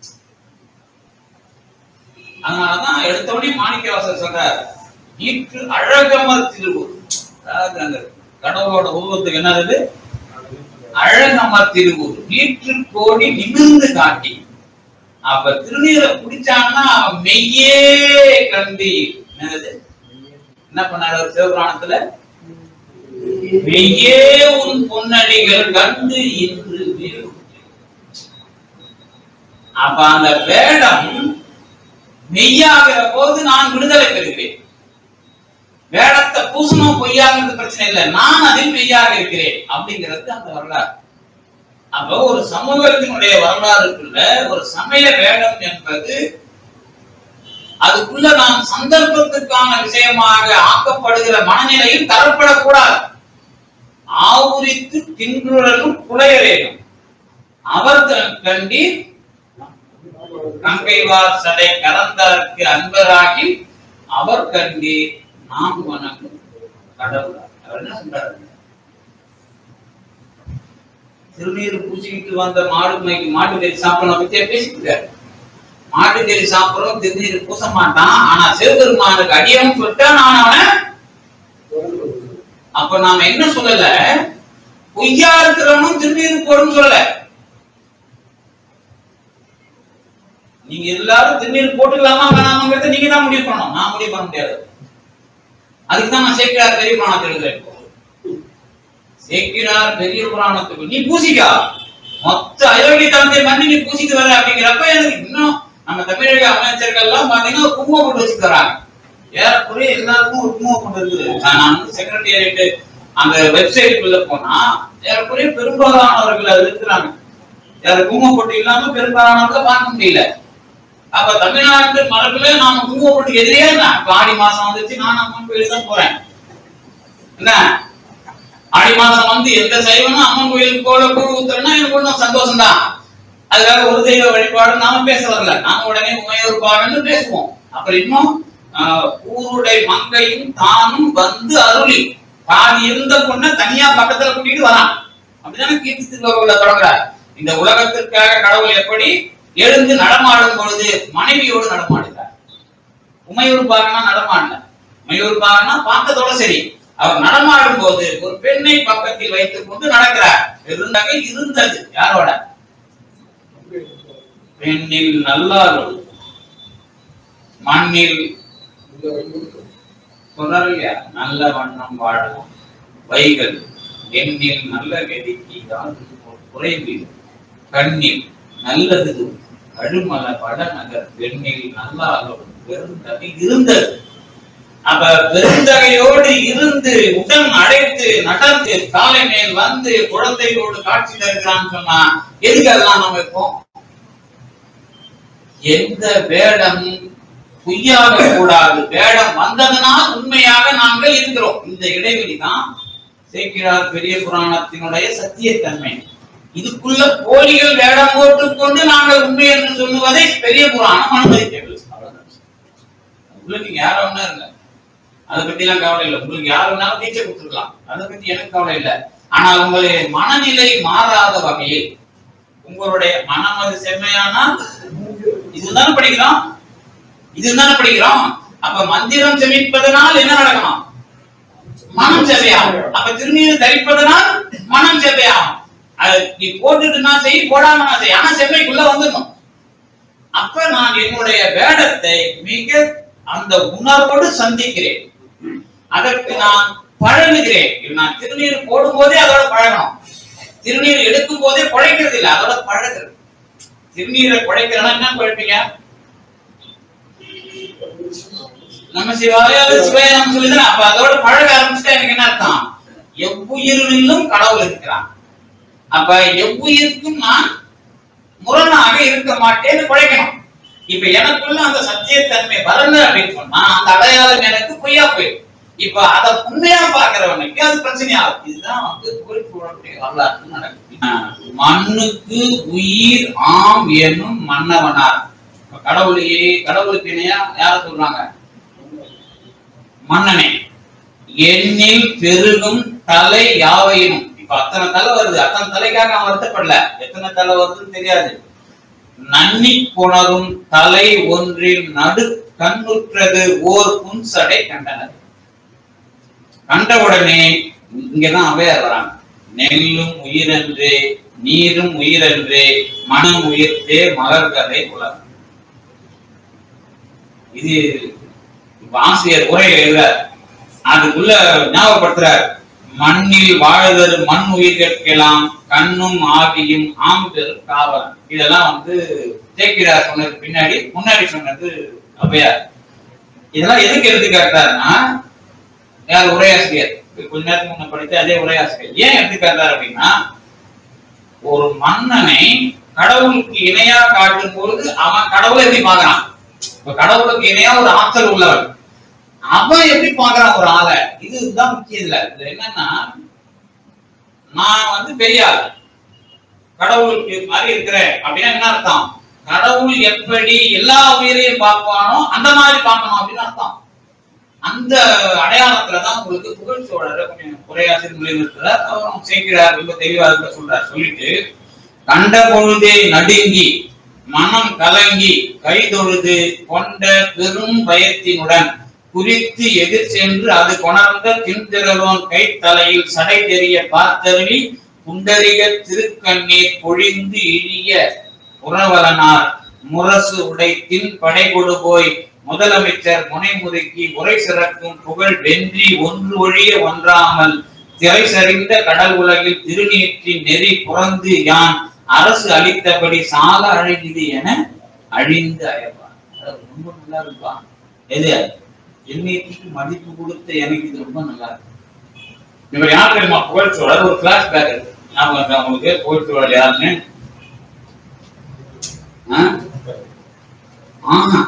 அதனாலதான் எடுத்தோடனே மாணிக்கவாசர் சொல்றார் ஈற்று அழகமர் திருவுரு அதாவது அந்த கடவுளோட உருவத்துக்கு என்னது அழகமர் திருவூர் நீற்று கோடி நிமிர்ந்து காட்டி அப்ப திருநீரை குடிச்சான்னா அவன் மெய்யே கண்டி என்னது என்ன பண்ணாரு அவர் சிவபுராணத்துல மெய்யே உன் பொன்னடிகள் கண்டு இன்று வீறு. அப்ப அந்த வேடம் மெய்யாகிற போது நான் விடுதலை பெறுகிறேன் வேடத்தை பூசணும் பொய்யாகிறது பிரச்சனை இல்லை நான் அதில் மெய்யாக இருக்கிறேன் அப்படிங்கிறது அந்த வரலாறு அப்போ ஒரு சமூகத்தினுடைய வரலாறுக்குள்ள ஒரு சமய வேடம் என்பது அதுக்குள்ள நாம் சந்தர்ப்பத்துக்கான விஷயமாக ஆக்கப்படுகிற மனநிலையில் தரப்படக்கூடாது ஆவுரித்து தின்றுடலும் குலையரேனும் அவர் தன் கண்டீர் கங்கைவார் சடை கலந்தார்க்கு அன்பராகி அவர் கண்டீர் நாம் வணங்கும் கடவுள் அவர் என்ன சொல்றாரு திருநீர் பூசிக்கிட்டு வந்த மாடு மைக்கு மாட்டு கறி சாப்பிடணும் பத்தியா பேசிக்கிட்டாரு மாட்டு கறி சாப்பிடுறோம் திருநீர் பூச மாட்டான் ஆனா சிவபெருமானுக்கு அடியவன் சொல்லிட்டா நான் அவனை அப்ப நாம என்ன சொல்லல பொய்யா இருக்கிறவனும் திருநீர் போடும் சொல்லல நீங்க எல்லாரும் திருநீர் போட்டுக்கலாமா வேணாமாங்கிறத நீங்க தான் முடிவு பண்ணணும் நான் முடிவு பண்ண முடியாது அதுக்கு தான் நான் சேக்கிரார் பெரிய புராணத்தை எழுதுறேன் இப்போ. சேக்கிரார் பெரிய புராணத்துக்கு நீ பூசிக்கா மொத்த அயோத்தி தந்தை மண்ணி நீ பூசிட்டு வர அப்படிங்கிறப்ப எனக்கு இன்னும் நம்ம தமிழக அமைச்சர்கள் எல்லாம் பாத்தீங்கன்னா குங்குமம் போட்டு வச்சுட்டு வராங்க ஏறக்குறைய எல்லாருக்கும் ஒரு குங்குமம் கொண்டு இருக்குது நான் வந்து செக்ரட்டேரியட் அந்த வெப்சைட்டுக்குள்ள போனா ஏறக்குறைய பெரும்பாலானவர்கள் அது இருக்கிறாங்க யாரு குங்குமம் போட்டு இல்லாம பெரும்பாலானவர்கள் பார்க்க முடியல அப்ப தமிழ்நாட்டு மரபுல நாம குங்குமம் போட்டு எதிரே நான் இப்ப ஆடி மாசம் வந்துச்சு நான் அம்மன் கோயில் தான் போறேன் என்ன ஆடி மாசம் வந்து எந்த சைவனும் அம்மன் கோயிலுக்கு போல கூழ் ஊத்துறேன்னா எனக்கு ஒன்றும் சந்தோஷம் தான் அதுக்காக ஒரு தெய்வ வழிபாடு நாம பேச வரல நாம உடனே உமையூர் பாடன்னு பேசுவோம் அப்புறம் இன்னும் ஆஹ், ஊருடை மங்கையும் தானும் வந்து அருளி பாதி இருந்த பொண்ணை தனியா பக்கத்துல கூட்டிட்டு வரான் அப்படிதானே கீர்த்தி திருவள்ளுவர்ல தொடங்குறார் இந்த உலகத்திற்காக கடவுள் எப்படி எழுந்து நடமாடும் பொழுது மனைவியோடு நடமாடுகிறார் உமையூர் பாகனா நடமாடல உமையூர் பாகனா பார்த்ததோட சரி அவர் நடமாடும் போது ஒரு பெண்ணை பக்கத்தில் வைத்துக் கொண்டு நடக்கிறார் இருந்தாக இருந்தது யாரோட பெண்ணில் நல்லாரும் மண்ணில் சொல்றாரு இல்லையா நல்ல வண்ணம் வாழலாம் வைகள் எண்ணில் நல்ல வெடிக்கி குறைவு கண்ணில் நல்லது கழுமல வடநகர் பெண்ணில் நல்லாலும் பெருந்தகை இருந்தது அப்ப பெருந்தகையோடு இருந்து உடன் அழைத்து நடந்து காலை மேல் வந்து குழந்தைகளோடு காட்சி தருகிறான்னு சொன்னா எதுக்கு அதெல்லாம் நம்ம வைப்போம் எந்த வேடம் பொய்யாக கூடாது வேடம் வந்ததனால் உண்மையாக நாங்கள் இருக்கிறோம் இந்த இடைவெளி தான் சேக்கிரார் பெரிய புராணத்தினுடைய சத்தியத்தன்மை இதுக்குள்ள போலிகள் வேடம் போட்டுக்கொண்டு நாங்கள் உண்மை என்று சொல்லுவதை பெரிய புராணம் அனுமதிக்கவில்லை அவ்வளவுதான். உங்களுக்கு யார வேணா இருங்க அதை பத்தி எல்லாம் கவலை இல்லை உங்களுக்கு யார் வேணாலும் டீச்சர் கொடுத்துருக்கலாம் அதை பத்தி எனக்கு கவலை இல்லை ஆனால் உங்களுடைய மனநிலை மாறாத வகையில் உங்களுடைய மனம் அது செம்மையானால் இதுதானே படிக்கிறோம் இதுதானே படிக்கிறோம் அப்ப மந்திரம் செமிப்பதனால் என்ன நடக்கணும் மனம் செவ்வையாகும் அப்ப திருநீர் தரிப்பதனால் மனம் செவ்வையாகும் அது நீ போட்டுட்டு நான் செய் போடாம நான் செய் ஆனா செவ்வைக்குள்ள வந்துடணும் அப்ப நான் என்னுடைய வேடத்தை மிக அந்த உணர்வோடு சந்திக்கிறேன் அதற்கு நான் பழகுகிறேன் இது நான் திருநீர் போடும் போதே அதோட பழகணும் திருநீர் எடுக்கும் போதே குழைக்கிறது இல்லை அதோட பழகுறது திருநீரை குழைக்கிறனா என்ன குழைப்பீங்க நம்ம சிவாய சிவாய நம்ம சொல்லிதான் அப்ப அதோட பழக ஆரம்பிச்சுட்டா எனக்கு என்ன அர்த்தம் எவ்வுயிரிலும் கடவுள் இருக்கிறான் அப்ப எவ்வுயிருக்கும் நான் முரணாக இருக்க மாட்டேன்னு குழைக்கணும் இப்ப எனக்குள்ள அந்த சத்தியத்தன்மை வரல அப்படின்னு சொன்னா அந்த அடையாளம் எனக்கு பொய்யா போயிடும் இப்ப அத உண்மையா பாக்குறவனுக்கு அது பிரச்சனையாகும் இதுதான் வந்து குறிப்பு விடக்கூடிய வரலாறு நடக்குது ஆஹ் மண்ணுக்கு உயிர் ஆம் என்னும் மன்னவனார் இப்ப கடவுளையே கடவுளுக்கு இணையா யார சொல்றாங்க மன்னனே எண்ணில் பெருகும் தலை யாவையினும் இப்ப அத்தனை தலை வருது அத்தனை தலைக்காக அவன் வருத்தப்படல எத்தனை தலை வருதுன்னு தெரியாது நன்னி புணரும் தலை ஒன்றில் நடு கண்ணுற்றது ஓர் புன்சடை கண்டனர் கண்ட உடனே இங்கதான் அவையார் வராங்க நெல்லும் உயிரன்றே நீரும் உயிரன்றே மனம் உயிர்த்தே மலர்கதை உலகம் இது இப்ப ஆசிரியர் உரை எழுதுறார் அதுக்குள்ள ஞாபகப்படுத்துறார் மண்ணில் வாழ்தல் மண் உயிர்கட்கெல்லாம் கண்ணும் ஆவியும் ஆம்பெரு காவலன் இதெல்லாம் வந்து தேக்கிரார் சொன்னது பின்னாடி முன்னாடி சொன்னது ஔவையார் இதெல்லாம் எதுக்கு எடுத்துக்காட்டாருன்னா யார் உரையாசிரியர் இப்ப கொஞ்ச நேரத்துக்கு முன்ன படித்த அதே உரையாசிரியர் ஏன் எடுத்துக்காட்டார் அப்படின்னா ஒரு மன்னனை கடவுளுக்கு இணையா காட்டும் பொழுது அவன் கடவுளை எப்படி பார்க்கறான் இப்ப கடவுளுக்கு இணையா ஒரு ஆற்றல் உள்ளவன் அவன் எப்படி பார்க்கறான் ஒரு ஆளை இதுதான் முக்கியம் இல்ல இது என்னன்னா நான் வந்து பெரிய ஆள் கடவுளுக்கு மாதிரி இருக்கிறேன் அப்படின்னா என்ன அர்த்தம் கடவுள் எப்படி எல்லா உயிரையும் பார்ப்பானோ அந்த மாதிரி பார்க்கணும் அப்படின்னு அர்த்தம் அந்த அடையாளத்துல தான் உங்களுக்கு புகழ்ச்சோழர் கொஞ்சம் உரையாசிரியர் நிலைநிறுத்துறார் அவரும் சேர்க்கிறார் ரொம்ப தெளிவா இருக்க சொல்றார் சொல்லிட்டு கண்ட பொழுதே நடுங்கி மனம் கலங்கி கை தொழுது கொண்ட பெரும் பயத்தினுடன் குறித்து எதிர் சென்று அது கொணர்ந்த தின்திரலோன் கைத்தலையில் சடை தெரிய பார்த்தருளி புண்டரிக திருக்கண்ணீர் பொழிந்து இழிய புறவலனார் முரசு உடைத்தின் படைகொடு போய் முதலமைச்சர் முனை முறுக்கி உரை சிறக்கும் புகழ் வென்றி ஒன்று ஒழிய ஒன்றாமல் திரை சரிந்த கடல் உலகில் திருநீற்றி நெறி புறந்து யான் அரசு அளித்தபடி சால அழகிது என அழிந்து அயப்பான் அது ரொம்ப நல்லா இருப்பா எது எண்ணெய்க்கு மதிப்பு கொடுத்த எனக்கு இது ரொம்ப நல்லா இருக்கு இவர் யார் தெரியுமா புகழ்ச்சோழர் ஒரு கிளாஸ் பேக் இருக்கு ஞாபகம் இருக்கா உங்களுக்கு புகழ்ச்சோழர் யாருன்னு ஆ? ஆஹா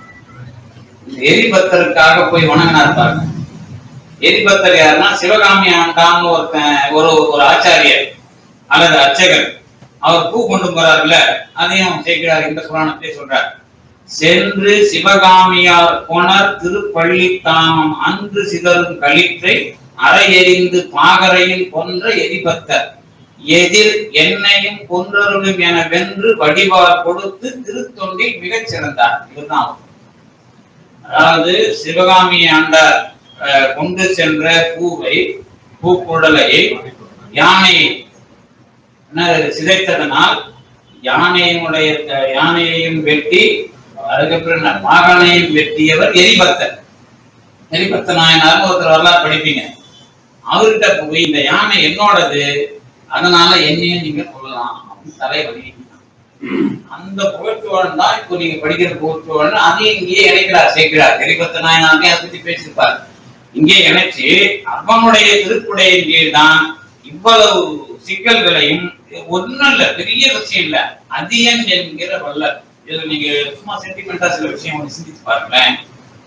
எரிபத்தருக்காக போய் வணங்கினார் பாருங்க எரிபத்தர் யாருன்னா சிவகாமி ஆண்டான்னு ஒருத்தன் ஒரு ஒரு ஆச்சாரியர் அல்லது அர்ச்சகர் அவர் பூ கொண்டு போறாருல்ல அதையும் சேர்க்கிறார் இந்த புராணத்தை சொல்றார் சென்று சிவகாமியார் கொணர் திருப்பள்ளி தாமம் அன்று சிதறும் களிற்றை அறை எறிந்து பாகரையில் கொன்ற எரிபத்தர் எதிர் என்னையும் கொன்றருளும் என வென்று வடிவார் கொடுத்து திருத்தொண்டில் மிகச் சிறந்தார் இதுதான் அவர். அதாவது சிவகாமி ஆண்டார் அஹ், கொண்டு சென்ற பூவை பூக்குடலையை யானை என்ன சிதைத்ததனால் யானையினுடைய அஹ், யானையையும் வெட்டி அதுக்கப்புறம் என்ன, மாகனையும் வெட்டியவர் எரிபத்தர் எரிபத்த நாயனார் ஒருத்தர் வரலாறு படிப்பீங்க அவர்கிட்ட போய் இந்த யானை என்னோடது அதனால என்னையும் நீங்க கொள்ளலாம் அப்படின்னு தலை வலிக்கிறான் அந்த புகழ்ச்சுவன் தான் இப்போ நீங்க படிக்கிற புகழ்ச்சுவன் அதையும் இங்கேயே இணைக்கிறார் சேர்க்கிறார் எரிபத்த நாயனாரே அதை பத்தி பேசியிருப்பார் இங்கே இணைச்சு அவனுடைய திருக்குடையின் கீழ் தான் இவ்வளவு சிக்கல்களையும் ஒண்ணும் இல்ல பெரிய விஷயம் இல்ல அதியன் என்கிற வல்லர் இதுல நீங்க சும்மா சென்டிமெண்டா சில விஷயம் ஒண்ணு சிந்திச்சு பாருங்களேன்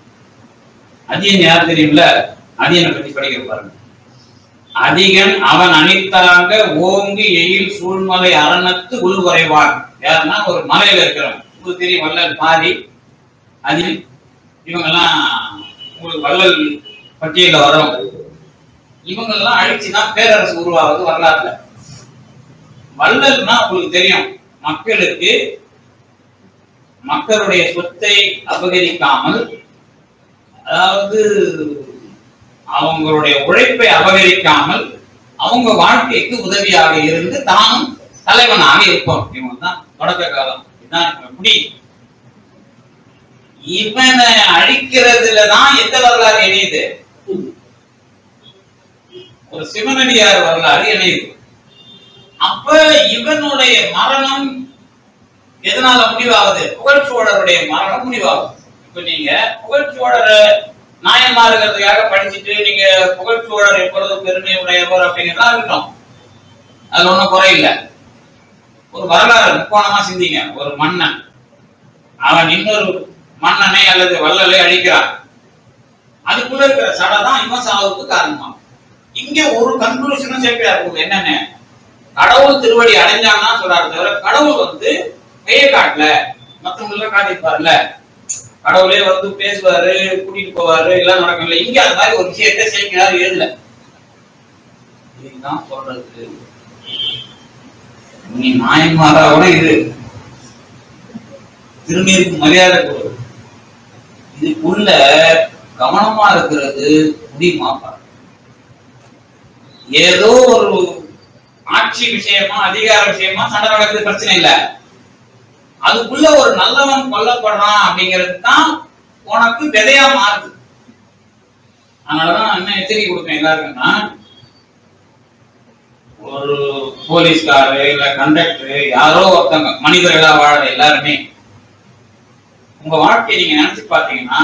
அதியன் யார் தெரியும்ல அதியனை பத்தி படிக்கிற பாருங்க அதிகன் அவன் அணித்தாங்க ஓங்கி எயில் சூழ்மலை அரணத்து உள்வரைவான் யாருன்னா ஒரு மலையில இருக்கிறவன் உங்களுக்கு தெரியும் வள்ளல் மாறி அதில் இவங்கெல்லாம் உங்களுக்கு வள்ளல் பட்டியல வரவங்க இவங்கெல்லாம் அழிச்சுதான் பேரரசு உருவாகுது வரலாறுல வள்ளல்னா உங்களுக்கு தெரியும் மக்களுக்கு மக்களுடைய சொத்தை அபகரிக்காமல் அதாவது அவங்களுடைய உழைப்பை அபகரிக்காமல் அவங்க வாழ்க்கைக்கு உதவியாக இருந்து தானும் தலைவனாக இருப்போம் இவங்க தான் தொடக்க காலம் இதுதான் இவன் முடி இவனை அழிக்கிறதுல தான் எந்த வரலாறு இணையுது ஒரு சிவனடியார் வரலாறு இணையுது அப்ப இவனுடைய மரணம் எதனால முடிவாகுது புகழ்ச்சோழருடைய மரணம் முடிவாகுது இப்ப நீங்க புகழ்ச்சோழரை நாயன்மாருங்கிறதுக்காக படிச்சுட்டு நீங்க புகழ்ச்சோழர் எப்பொழுது பெருமை உடையவர் அப்படிங்கிறதா இருக்கணும் அதுல ஒண்ணும் குறையில்லை ஒரு வரலாறு முக்கோணமா சிந்திங்க ஒரு மன்னன் அவன் இன்னொரு மன்னனை அல்லது வள்ளலை அழிக்கிறான் அதுக்குள்ள இருக்கிற சடை தான் இவன் சாவுக்கு காரணமாகும் இங்க ஒரு கன்க்ளூஷனும் சேர்க்கிறார் உங்களுக்கு என்னன்னு கடவுள் திருவடி அடைஞ்சான்னா சொல்றாரு தவிர கடவுள் வந்து கையை காட்டல மத்தவங்கள காட்டியிருப்பார்ல கடவுளே வந்து பேசுவாரு கூட்டிட்டு போவாரு எல்லாம் நடக்கும்ல இங்க அது மாதிரி ஒரு விஷயத்தை சேர்க்கிறார் எழுதல இதுதான் சொல்றது நீ நாயன்மாரா கூட இரு திருநீருக்கு மரியாதை கொடு இதுக்குள்ள கவனமா இருக்கிறது முடியுமா பாருங்க. ஏதோ ஒரு ஆட்சி விஷயமா அதிகார விஷயமா சண்டை நடக்குது பிரச்சனை இல்ல அதுக்குள்ள ஒரு நல்லவன் கொல்லப்படுறான் அப்படிங்கிறது தான் உனக்கு விதையா மாறுது அதனாலதான் என்ன எச்சரிக்கை கொடுப்பேன் எல்லாருக்குன்னா ஒரு போலீஸ்காரு இல்ல கண்டக்டர் யாரோ ஒருத்தவங்க மனிதர்களா வாழற எல்லாருமே உங்க வாழ்க்கையை நீங்க நினைச்சு பாத்தீங்கன்னா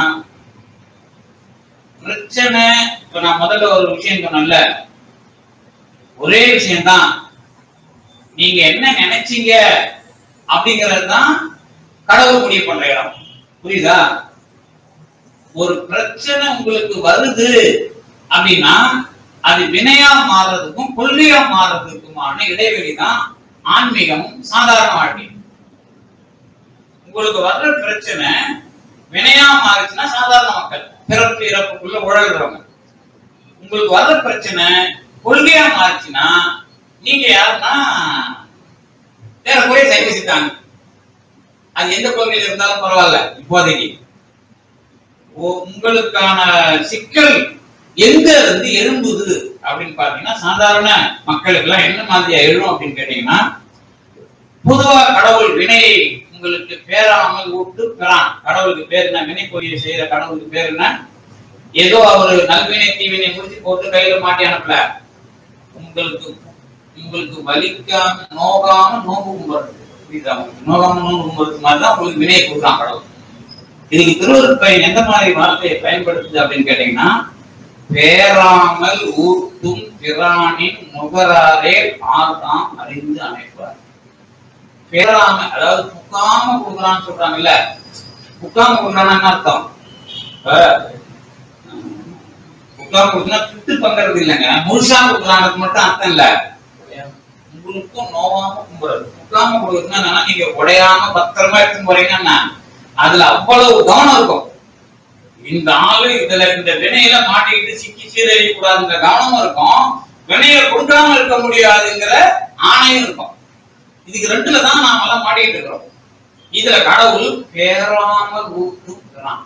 பிரச்சனை இப்ப நான் முதல்ல ஒரு விஷயம் சொன்னேன்ல ஒரே விஷயம்தான் நீங்க என்ன நினைச்சீங்க அப்படிங்கிறது தான் கடவுள் முடிவு பண்ற இடம் புரியுதா ஒரு பிரச்சனை உங்களுக்கு வருது அப்படின்னா அது வினையா மாறுறதுக்கும் கொள்கையா மாறுறதுக்குமான இடைவெளி தான் ஆன்மீகமும் சாதாரண வாழ்க்கை உங்களுக்கு வர்ற பிரச்சனை வினையா மாறுச்சுன்னா சாதாரண மக்கள் பிறப்பு இறப்புக்குள்ள உழல்றவங்க உங்களுக்கு வர்ற பிரச்சனை கொள்கையா மாறுச்சுன்னா நீங்க யாருன்னா வேற குறை சைவ சித்தாங்க அது எந்த கொள்கையில இருந்தாலும் பரவாயில்ல இப்போதைக்கு உ- உங்களுக்கான சிக்கல் எங்க இருந்து எழும்புது அப்படின்னு பாத்தீங்கன்னா சாதாரண மக்களுக்கு எல்லாம் என்ன மாதிரியா எழும் அப்படின்னு கேட்டீங்கன்னா பொதுவா கடவுள் வினையை உங்களுக்கு பேராமல் விட்டு பெறான் கடவுளுக்கு பேர் என்ன வினை பொறியை செய்யற கடவுளுக்கு பேர் என்ன ஏதோ அவரு நல்வினை தீவினை முடிச்சு போட்டு கையில மாட்டி அனுப்பல உங்களுக்கு உங்களுக்கு வலிக்காம நோகாம நோம்பு கும்பிடுறது புரியுதா உங்களுக்கு? நோகாம நோம்பு கும்பிடுறது மாதிரி தான் உங்களுக்கு வினையை கொடுக்குறான் கடவுள் இதுக்கு திருவள்ளுவர் பயன் எந்த மாதிரி வார்த்தையை பயன்படுத்துது அப்படின்னு கேட்டீங்கன்னா பேராமல் ஊட்டும் பிரானின் நுகராரே ஆர்தாம் அறிந்து அமைப்பார் பேராம அதாவது புக்காம கொடுக்குறான்னு சொல்றாங்கல்ல புக்காம கொடுக்குறான்னு என்ன அர்த்தம் இப்ப, உம், புக்காம கொடுக்குறா திட்டு பண்றது இல்லைங்க முழுசா கொடுக்குறாங்கிறது மட்டும் அர்த்தம் இல்ல உங்களுக்கும் நோவாம கும்பிடுறது புக்காம கொடுக்குறதுன்னா என்னன்னா, நீங்க உடையாம பத்திரமா எடுத்து போறீங்கன்னா அதுல அவ்வளவு கவனம் இருக்கும் இந்த ஆளு இதுல இந்த வினையில மாட்டிக்கிட்டு சிக்கி சீரழிய கூடாதுங்கிற கவனமும் இருக்கும் வினையை கொடுக்காம இருக்க முடியாதுங்கிற ஆணையும் இருக்கும் இதுக்கு ரெண்டுல தான் நாம எல்லாம் மாட்டிக்கிட்டு இருக்கிறோம் இதுல கடவுள் பேராமல் ஊற்றுகிறான்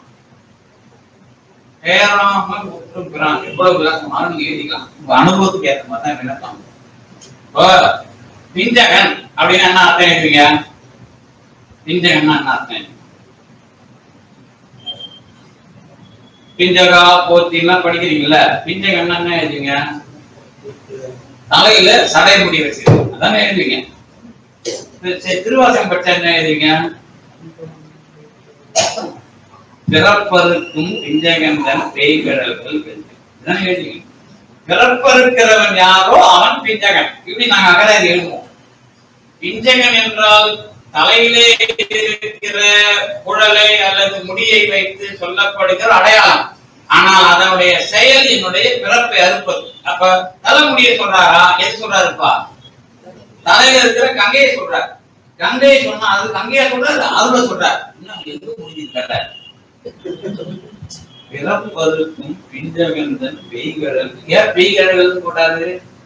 பேராமல் ஊற்றுகிறான் எவ்வளவு விளக்கமாக நீங்க எழுதிக்கலாம் உங்க அனுபவத்துக்கு ஏற்ற மாதிரி தான் விளக்கம் இப்போ பிஞ்சகன் அப்படின்னு என்ன அர்த்தம் எழுதுவீங்க பிஞ்சகன்னா என்ன அர்த்தம் எழுதுவீங்க? பிஞ்சகா போத்தி எல்லாம் படிக்கிறீங்கல்ல பிஞ்சகன்னா என்ன எழுதுவீங்க தலையில சடை முடி வச்சிருக்கோம் அதானே எழுதுவீங்க சரி, சரி, திருவாசகம் படிச்சா என்ன எழுதுவீங்க பிறப்பருக்கும் பிஞ்சகந்தன் பேய்கடல்கள் வென்று. இதானே எழுதுவீங்க பிறப்பறுக்கிறவன் யாரோ அவன் பிஞ்சகன் இப்படி நாங்க அகராதி எழுதுவோம் பிஞ்சகன் என்றால் தலையிலே இருக்கிற குழலை அல்லது முடியை வைத்து சொல்லப்படுகிற அடையாளம் ஆனால் அதனுடைய செயல் என்னுடைய பிறப்பை அறுப்பது அப்ப தலைமுடியை சொல்றாரா எது சொல்றாருப்பா தலையில இருக்கிற கங்கையை சொல்றாரு கங்கையை சொன்னா அது கங்கையா சொல்றாரு அருள சொல்றாரு இன்னும் எது முடிஞ்சிருக்கல பிறப்பருக்கும் பிஞ்சகந்தன் பெய்கடல் ஏன் பெய்கடல் போட்டாரு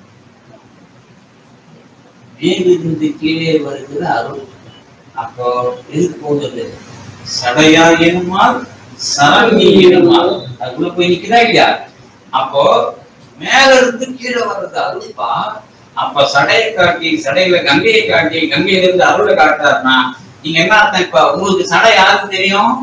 மேலிருந்து கீழே வருகிற அருள் அப்போ எதுக்கு போகுது சடையா எனுமால் சரங்கி எனுமால் அதுக்குள்ள போய் நிக்குதா இல்லையா அப்போ மேல இருந்து கீழே வர்றது அருள்பா அப்ப சடையை காட்டி சடையில கங்கையை காட்டி கங்கையில இருந்து அருளை காட்டுறாருன்னா நீங்க என்ன அர்த்தம் இப்ப உங்களுக்கு சடை யாருக்கு தெரியும்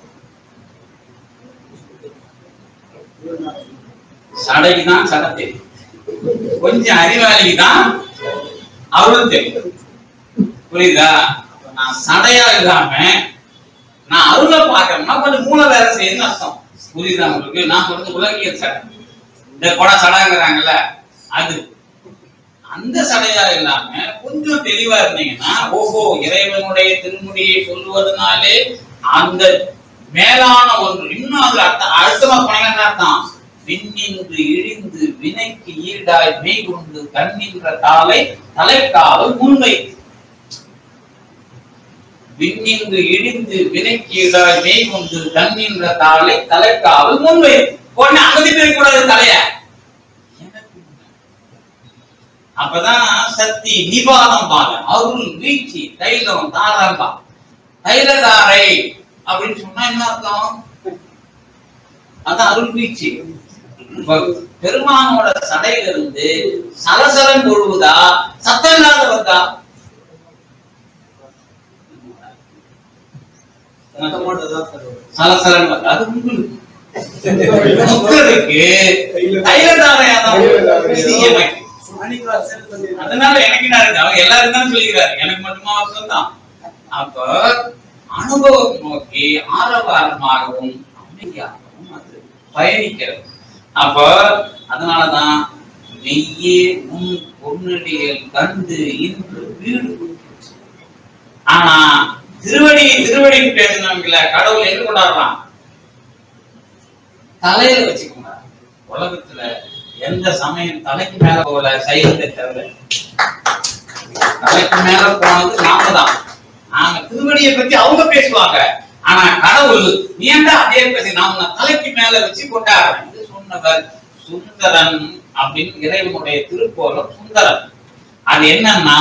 சடைக்கு தான் சடை தெரியும் கொஞ்சம் அறிவாளிக்கு தான் அருள் தெரியும் புரியுதா அப்ப நான் சடையா இல்லாம நான் அருளை பார்க்கணும்னா கொஞ்சம் மூளை வேலை செய்யுதுன்னு அர்த்தம் புரியுதா உங்களுக்கு நான் சொல்றது உலகியல் சடை இந்த கொடை சடைங்கிறாங்கல்ல அது அந்த சடையா இல்லாம கொஞ்சம் தெளிவா இருந்தீங்கன்னா ஓஹோ இறைவனுடைய திருமுடியை சொல்லுவதனாலே அந்த மேலான ஒன்று இன்னும் அதுல அர்த்தம் அழுத்தமா போனீங்கன்னா என்ன அர்த்தம் விண்ணின்று இழிந்து வினைக்கு ஈடாய் மெய் கொண்டு கண்ணின்ற தாளை தலைக்காவல் முன்வைத்து விண்ணின்று இழிந்து வினைக்கு ஈடாய் மெய் கொண்டு கண்ணின்ற தாளை தலைக்காவல் முன்வைத்து உடனே அங்க திட்டு கூடாது தலைய அப்பதான் சக்தி நிபாதம் பாங்க அருள் வீழ்ச்சி தைலம் தாரம்பா தைலதாரை அப்படின்னு சொன்னா என்ன அர்த்தம் அதான் அருள் வீழ்ச்சி இப்ப பெருமானோட சடையில இருந்து சலசலம் கொழுவுதா சத்தம் இல்லாத வருதா சலசலம் வருதா அது உங்களுக்கு முக்கருக்கு தைலதாரையாதான் இது எனக்கு அதனால எனக்கு என்ன இருக்கு அவங்க எல்லாரும் தான் சொல்லிக்கிறாரு எனக்கு மட்டுமா அவர் சொன்னான் அப்ப அனுபவம் நோக்கி ஆரவாரமாகவும் அமைதியாகவும் அது பயணிக்கிறது அப்ப அதனாலதான் மெய்யே உன் பொன்னடிகள் கண்டு இன்று வீடு கொடுத்துச்சு. ஆனா திருவடி திருவடி பேசினவங்கள கடவுள் எங்க கொண்டாடுறான் தலையில வச்சு கொண்டாடுறான் உலகத்துல எந்த சமயம் தலைக்கு மேல போல சைலத்தை தவிர தலைக்கு மேல போனது நாம தான் நாங்க திருவடியை பத்தி அவங்க பேசுவாங்க ஆனா கடவுள் நீ ஏன்டா அதே பேசி நான் உன்னை தலைக்கு மேல வச்சு கொண்டாடுறேன் இது சொன்னவர் சுந்தரன் அப்படின்னு இறைவனுடைய திருக்கோலம் சுந்தரன் அது என்னன்னா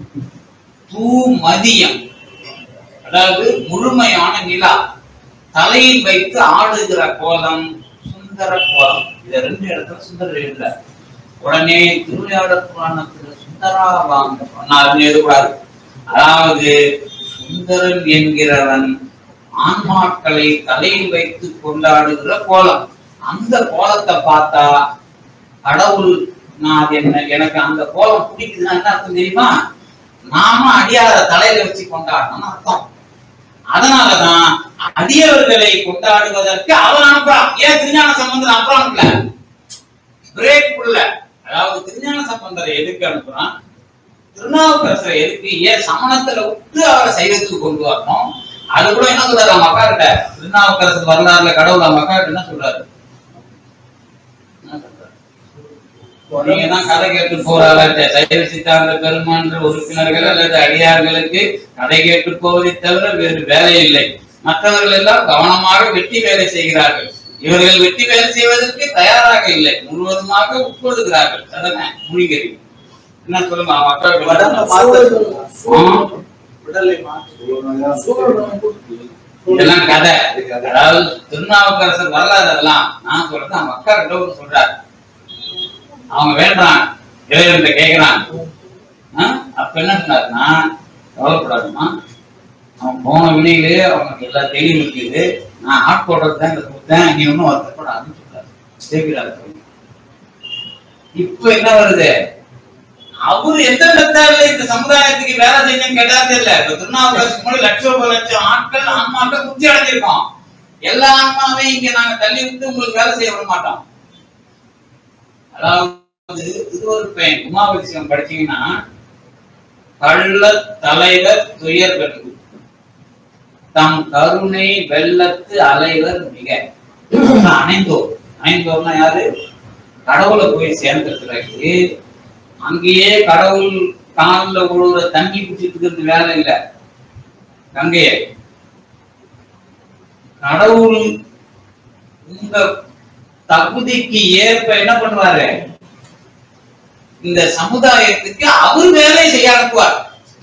தூமதியம் அதாவது முழுமையான நிலா தலையில் வைத்து ஆடுகிற கோலம் சுந்தர கோலம் இது ரெண்டு இடத்துல சுந்தரர் எழுதுற உடனே திருவிளையாடல் புராணத்துல சுந்தரா வாங்க சொன்னாருன்னு எழுதக்கூடாது அதாவது சுந்தரன் என்கிறவன் ஆன்மாக்களை தலையில் வைத்து கொண்டாடுகிற கோலம் அந்த கோலத்தை பார்த்தா கடவுள் நான் அது என்ன எனக்கு அந்த கோலம் பிடிக்குதுன்னா என்ன அர்த்தம் தெரியுமா நாம அடியார தலையில வச்சு கொண்டாடணும்னு அர்த்தம் அதனாலதான் அடியவர்களை கொண்டாடுவதற்கு அவன் அனுப்புறான் ஏன் திருஞான சம்பந்தர் அனுப்புறான்ல பிரேக் உள்ள அதாவது திருஞான சம்பந்தரை எதுக்கு அனுப்புறான் திருநாவுக்கரசரை எதுக்கு ஏன் சமணத்துல விட்டு அவரை சைவத்துக்கு கொண்டு வரணும் அது கூட என்ன சொல்றாரு அவங்க அக்கா கிட்ட திருநாவுக்கரசர் வரலாறுல கடவுள் அவங்க அக்கா கிட்ட என்ன சொல்றாரு என்ன சொல்றாரு? நீங்க தான் கதை கேட்டு போறாங்க சைவ சித்தாந்த பெருமான்ற உறுப்பினர்கள் அல்லது அடியார்களுக்கு கதை கேட்டு போவதை தவிர வேறு வேலை இல்லை மற்றவர்கள் எல்லாம் கவனமாக வெட்டி வேலை செய்கிறார்கள் இவர்கள் வெட்டி வேலை செய்வதற்கு தயாராக இல்லை முழுவதுமாக உட்கொள்ளுகிறார்கள் அதனை மூழ்கறி என்ன சொல்லுங்க மக்கள் உடம்ப மாத்த ஆ. உடலை மாற்று இதெல்லாம் கதை அதாவது திருநாவுக்கரசர் வரலாறு அதெல்லாம் நான் சொல்றது அவங்க அக்கா கிட்ட ஒண்ணு சொல்றாரு அவங்க வேண்டாம் இறைவன்கிட்ட கேக்குறான் ஆ? அப்ப என்ன சொன்னாருன்னா கவலைப்படாதுமா அவன் போன வினையிலே அவனுக்கு எல்லா தெளிவு இருக்குது நான் ஆட்கொள்றது தான் இந்த கொடுத்தேன் நீ ஒன்றும் வருத்தப்படாதுன்னு சொல்றாரு சேர்க்கிறாரு இப்ப என்ன வருது அவரு எந்த மெத்தட்ல இந்த சமுதாயத்துக்கு வேலை செய்யணும்னு கேட்டாரு இல்ல இப்ப திருநாவுக்கரசுக்கு முன்னாடி லட்சம் லட்சம் ஆட்கள் ஆன்மாக்கள் புத்தி அடைஞ்சிருக்கோம் எல்லா ஆன்மாவையும் இங்க நாங்க தள்ளி விட்டு உங்களுக்கு வேலை செய்ய விட மாட்டோம் அதாவது திருவருப்பேன் உமாபதிசிவம் படிச்சீங்கன்னா கள்ள தலைவர் துயர் வெல்கு தம் கருணை வெள்ளத்து அலைவர் மிக அணைந்தோர் அணைந்தோர்னா யாரு கடவுளை போய் சேர்ந்த பிறகு அங்கேயே கடவுள் காலில் விழுற தண்ணி குடிச்சிட்டு இருக்கிறது வேலை இல்ல கங்கையே கடவுள் உங்க தகுதிக்கு ஏற்ப என்ன பண்ணுவாரு இந்த சமுதாயத்துக்கு அவர் வேலை செய்ய அனுப்புவார்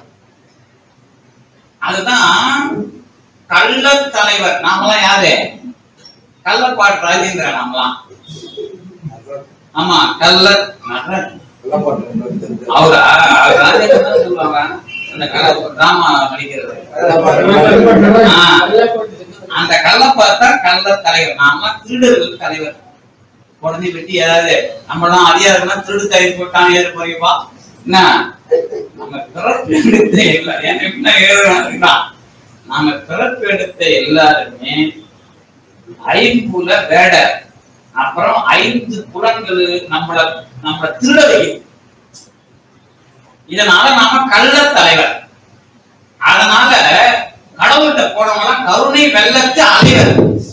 அதுதான் கள்ள தலைவர் நாமெல்லாம் யாரு கள்ளப்பாட்டு ராஜேந்திரன் நாமெல்லாம் ஆமா கள்ளர் நடராஜன் எல்லாம் பண்ணுறேன் அவரா அவர் ராஜேந்திரன் தான் சொல்லுவாங்க அந்த கல டிராமா நடிக்கிறது ஆ, அந்த கள்ளப்பாத்தா கள்ள தலைவர் நாம திருடர்கள் தலைவர் உடனே வெட்டி ஏதாவது நம்மளாம் அதிகாரம்னா திருடு தலைவர் போட்டான் ஏறு போறீப்பா என்ன நம்ம பிறப்பு எடுத்த எல்லா எனக்கு என்ன ஏறுனா நாம பிறப்பு எடுத்த எல்லாருமே ஐம்புல வேடர் அப்புறம் ஐந்து புலன்கள் நம்மள நம்மள திருட வைக்கும் இதனால நாம கள்ள தலைவர் அதனால கடவுள்கிட்ட போனவங்களாம் கருணை வெள்ளத்து அலைவர்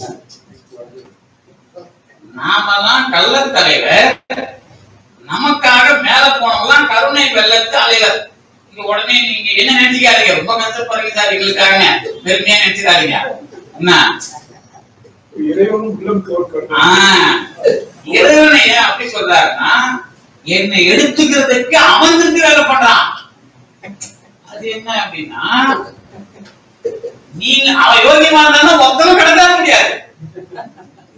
நாமெல்லாம் கள்ள தலைவர் நமக்காக மேல போனவங்களாம் கருணை வெள்ளத்து அலைவர் இங்க உடனே நீங்க என்ன நினைச்சுக்காதீங்க ரொம்ப கஷ்டப்படுறீங்க சார் எங்களுக்காக பெருமையா நினைச்சுக்காதீங்க என்ன இறைவனும் உள்ளம் தோற்கட்டும் ஆஹ் இறைவனை ஏன் அப்படி சொல்றாருன்னா என்னை எடுத்துக்கிறதுக்கு அவன் திரும்பி வேலை பண்றான் அது என்ன அப்படின்னா நீ அவன் யோகியமா இருந்தாலும் ஒருத்தரும் கடந்தா முடியாது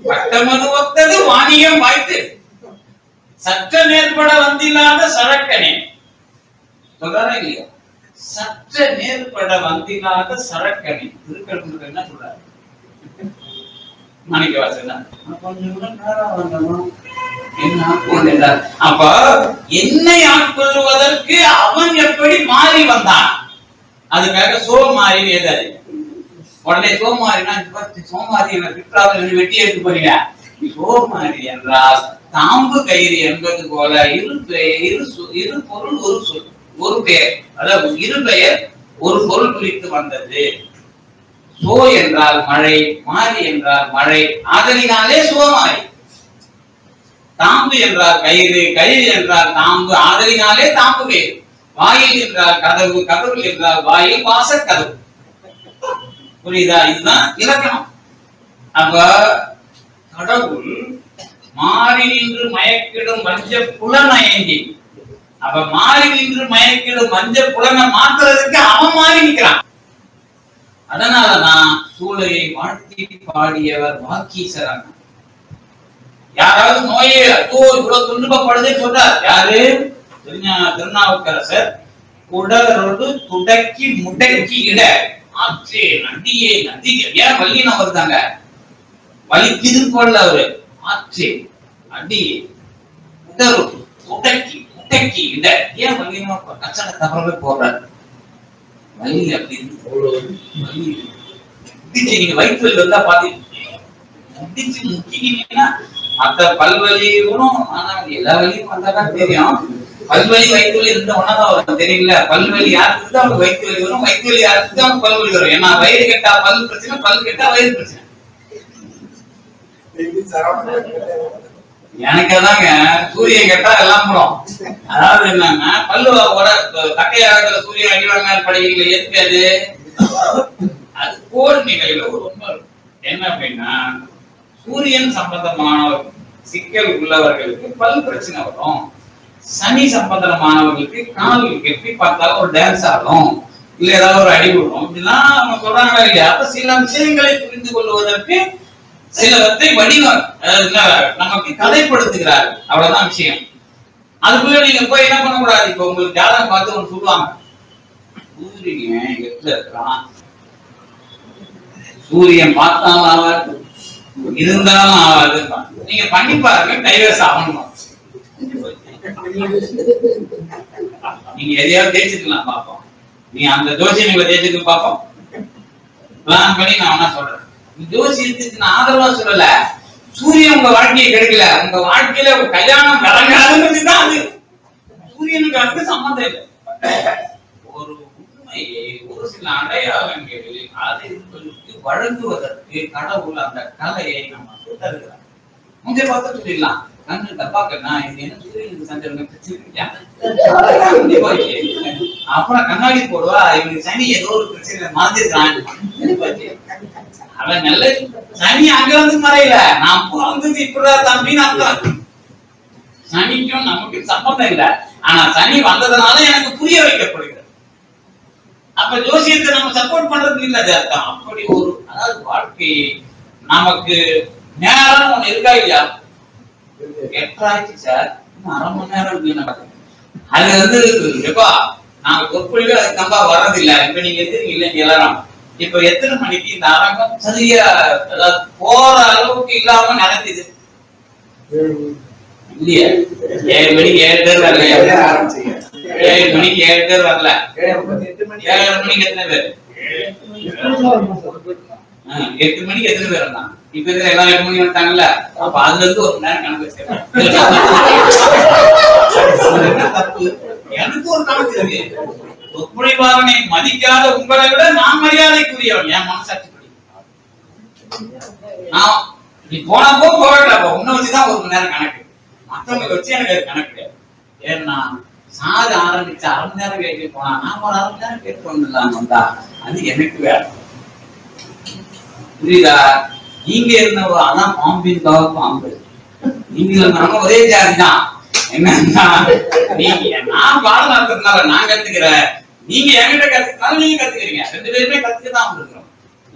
பட்டமது ஒத்தது வாணியம் வாய்த்து சற்ற நேர்பட வந்தில்லாத சரக்கனே சொல்றாரா இல்லையா சற்ற நேர்பட வந்தில்லாத சரக்கனே திருக்கழுக்கு என்ன சொல்றாரு மாணிக்க வாசகன் கொஞ்சம் கூட நேரம் வரணும். என்ன ஆட்கொண்டார்? அப்ப என்னை ஆட்கொள்வதற்கு அவன் எப்படி மாறி வந்தான் அதுக்காக சோமாரி ஏதாது உடனே சோமாரினா இப்ப சோமாரி என்ன திட்டாவில் வெட்டி எடுத்து போறீங்க சோமாரி என்றால் தாம்பு கயிறு என்பது போல இரு பெயர் இரு சொ- இரு பொருள் ஒரு சொல் ஒரு பெயர் அதாவது இரு பெயர் ஒரு பொருள் குறித்து வந்தது சோ என்றால் மழை மாறி என்றால் மழை ஆதலினாலே சோமாரி தாம்பு என்றால் கயிறு கயிறு என்றால் தாம்பு ஆதலினாலே தாம்பு கயிறு வாயில் என்றால் கதவு கதவு என்றால் வாயில் வாச கதவு புரியுதா இதுதான் இலக்கணம் அப்ப கடவுள் மாறி நின்று மயக்கிடும் மஞ்ச புலனயங்கி அப்ப மாறி நின்று மயக்கிடும் மஞ்ச புலனை மாத்துறதுக்கு அவன் மாறி நிக்கிறான் அதனாலதான் சூளையை வாழ்த்தி பாடியவர் வாக்கீசரான யாராவது நோயை ஐயோ இவ்வளவு துன்பப்படுதுன்னு சொல்றார் யாரு திருஞா- திருநாவுக்கரசர் குடரோடு துடக்கி முடக்கி இட ஆற்றே நதியே நதியே ஏன் வள்ளின வருதாங்க வலிக்குது போடல அவரு ஆற்றே அடியே உடரோடு துடக்கி முடக்கி இட ஏன் வள்ளினா கச்சட தவறவே போடுறாரு வலி அப்படின்னு வலி இடிச்சு நீங்க வயிற்று வந்தா பாத்தீங்க இடிச்சு முக்கிட்டீங்கன்னா மத்த பல்வலியும் ஆனா எல்லா வலியும் வந்தாதான் தெரியும் பல்வலி வயிற்று வலி இருந்தா ஒன்னாதான் வரும் தெரியல பல்வலி யாருக்கு இருந்தா அவங்களுக்கு வயிற்று வலி வரும் வயிற்று வலி யாருக்கு இருந்தா அவங்க பல்வலி வரும் ஏன்னா வயிறு கெட்டா பல் பிரச்சனை பல் கெட்டா வயிறு பிரச்சனை எனக்கு அதாங்க சூரியன் கெட்டா எல்லாம் போடும் அதாவது என்னன்னா பல்லு உட கட்டையாகல சூரியன் அடிவாங்க படிக்கல எதுக்கு அது அது போர் நிலையில ஒரு உண்மை இருக்கு. என்ன அப்படின்னா சூரியன் சம்பந்தமான சிக்கல் உள்ளவர்களுக்கு பல் பிரச்சனை வரும் சனி சம்பந்தமானவர்களுக்கு கால் எப்படி பார்த்தாலும் ஒரு டான்ஸ் ஆடும் இல்ல ஏதாவது ஒரு அடி விடும் இப்படிலாம் அவங்க சொல்றாங்களா இல்லையா அப்ப சில விஷயங்களை புரிந்து கொள்வதற்கு சிலவற்றை வடிவம் அதாவது என்ன, நமக்கு கதைப்படுத்துகிறார் அவ்வளவுதான் விஷயம் அதுக்குள்ள நீங்க போய் என்ன பண்ணக்கூடாது இப்ப உங்களுக்கு ஜாதகம் பார்த்து ஒன்று சொல்லுவாங்க சூரியன் எட்டுல இருக்கான் சூரியன் பார்த்தாலும் ஆகாது இருந்தாலும் ஆகாது நீங்க பண்ணி பாருங்க டைவர்ஸ் ஆகணும் நீங்க எதையாவது தேய்ச்சிக்கலாம் பார்ப்போம் நீ அந்த ஜோசியங்களை தேய்ச்சிட்டு பார்ப்போம் பிளான் பண்ணி நான் வேணா சொல்றேன் இந்த ஜோசியத்துக்கு நான் ஆதரவா சொல்லல சூரியன் உங்க வாழ்க்கையை கெடுக்கல உங்க வாழ்க்கையில உங்க கல்யாணம் நடக்காதுங்கிறது தான் அது சூரியனுக்கு அதுக்கு சம்மந்தம் இல்லை ஒரு உண்மையை ஒரு சில அடையாளங்களில் அதை உங்களுக்கு வழங்குவதற்கு கடவுள் அந்த கலையை நமக்கு தருகிறார் முந்தைய பார்த்து சொல்லிடலாம் கண்ணு தப்பா கண்ணா இது என்ன சூரியனுக்கு சந்திரனுக்கு பிரச்சனை இல்லையா? கண்டிப்பா இல்லை. அப்புறம் கண்ணாடி போடுவா இவனுக்கு சனி ஏதோ ஒரு பிரச்சனை மாத்திருக்கான் அவன் நல்ல சனி அங்க வந்து மறையல நான் பிறந்தது இப்படிதான் தம்பின்னு அர்த்தம் சனிக்கும் நமக்கு சம்பந்தம் இல்ல ஆனா சனி வந்ததுனால எனக்கு புரிய வைக்கப்படுகிறது அப்ப ஜோசியத்தை நம்ம சப்போர்ட் பண்றது இல்ல அது அர்த்தம் அப்படி ஒரு அதாவது வாழ்க்கை நமக்கு நேரம் ஒண்ணு இருக்கா இல்லையா எட்டாச்சு சார் இன்னும் அரை மணி நேரம் இருக்கு நமக்கு அது வந்து எப்பா நாங்க சொற்பொழிவு அதுக்கு நம்ப வர்றதில்ல இப்ப நீங்க எதிர்க்கு இல்லைங்க எல்லாரும் இப்ப எத்தனை மணிக்கு இந்த அரங்கம் சரியா அதாவது போற அளவுக்கு இல்லாம நடக்குது இல்லையா ஏழு மணிக்கு ஏழு பேர் வரலையா ஏழு மணிக்கு ஏழு பேர் வரல ஏழு மணிக்கு எத்தனை பேர் ஆ, எட்டு மணிக்கு எத்தனை பேர் வந்தாங்க இப்ப இருக்கிற எல்லாம் எட்டு மணி வந்துட்டாங்கல்ல அப்ப அதுல இருந்து ஒரு மணி நேரம் கணக்கு வச்சிருக்கேன் என்ன தப்பு எனக்கு ஒரு கணக்கு இருக்கு ஒப்புழைப்பாளனை மதிக்காத உங்களை விட நான் மரியாதைக்குரியவன் என் மனசாட்சிப்படி நான் நீ போனப்போ போகல அப்ப உன்னை வச்சுதான் ஒரு மணி நேரம் கணக்கு மத்தவங்க வச்சு எனக்கு அது கணக்கு கிடையாது ஏன்னா சாது ஆரம்பிச்ச அரை மணி நேரம் கேட்டு போனா நான் ஒரு அரை மணி நேரம் கேட்டு வந்துடலாம் வந்தா அது எனக்கு வேலை புரியுதா நீங்க இருந்தவ அதான் பாம்பின்காக பாம்பு நீங்க நம்ம ஒரே ஜாதி தான் என்னன்னா நீங்க நான் பாடம் நடத்துறதுனால நான் கத்துக்கிறேன் நீங்க என்கிட்ட கத்துக்கினாலும் நீங்க கத்துக்கிறீங்க ரெண்டு பேருமே கத்துக்க தான் இருக்கிறோம்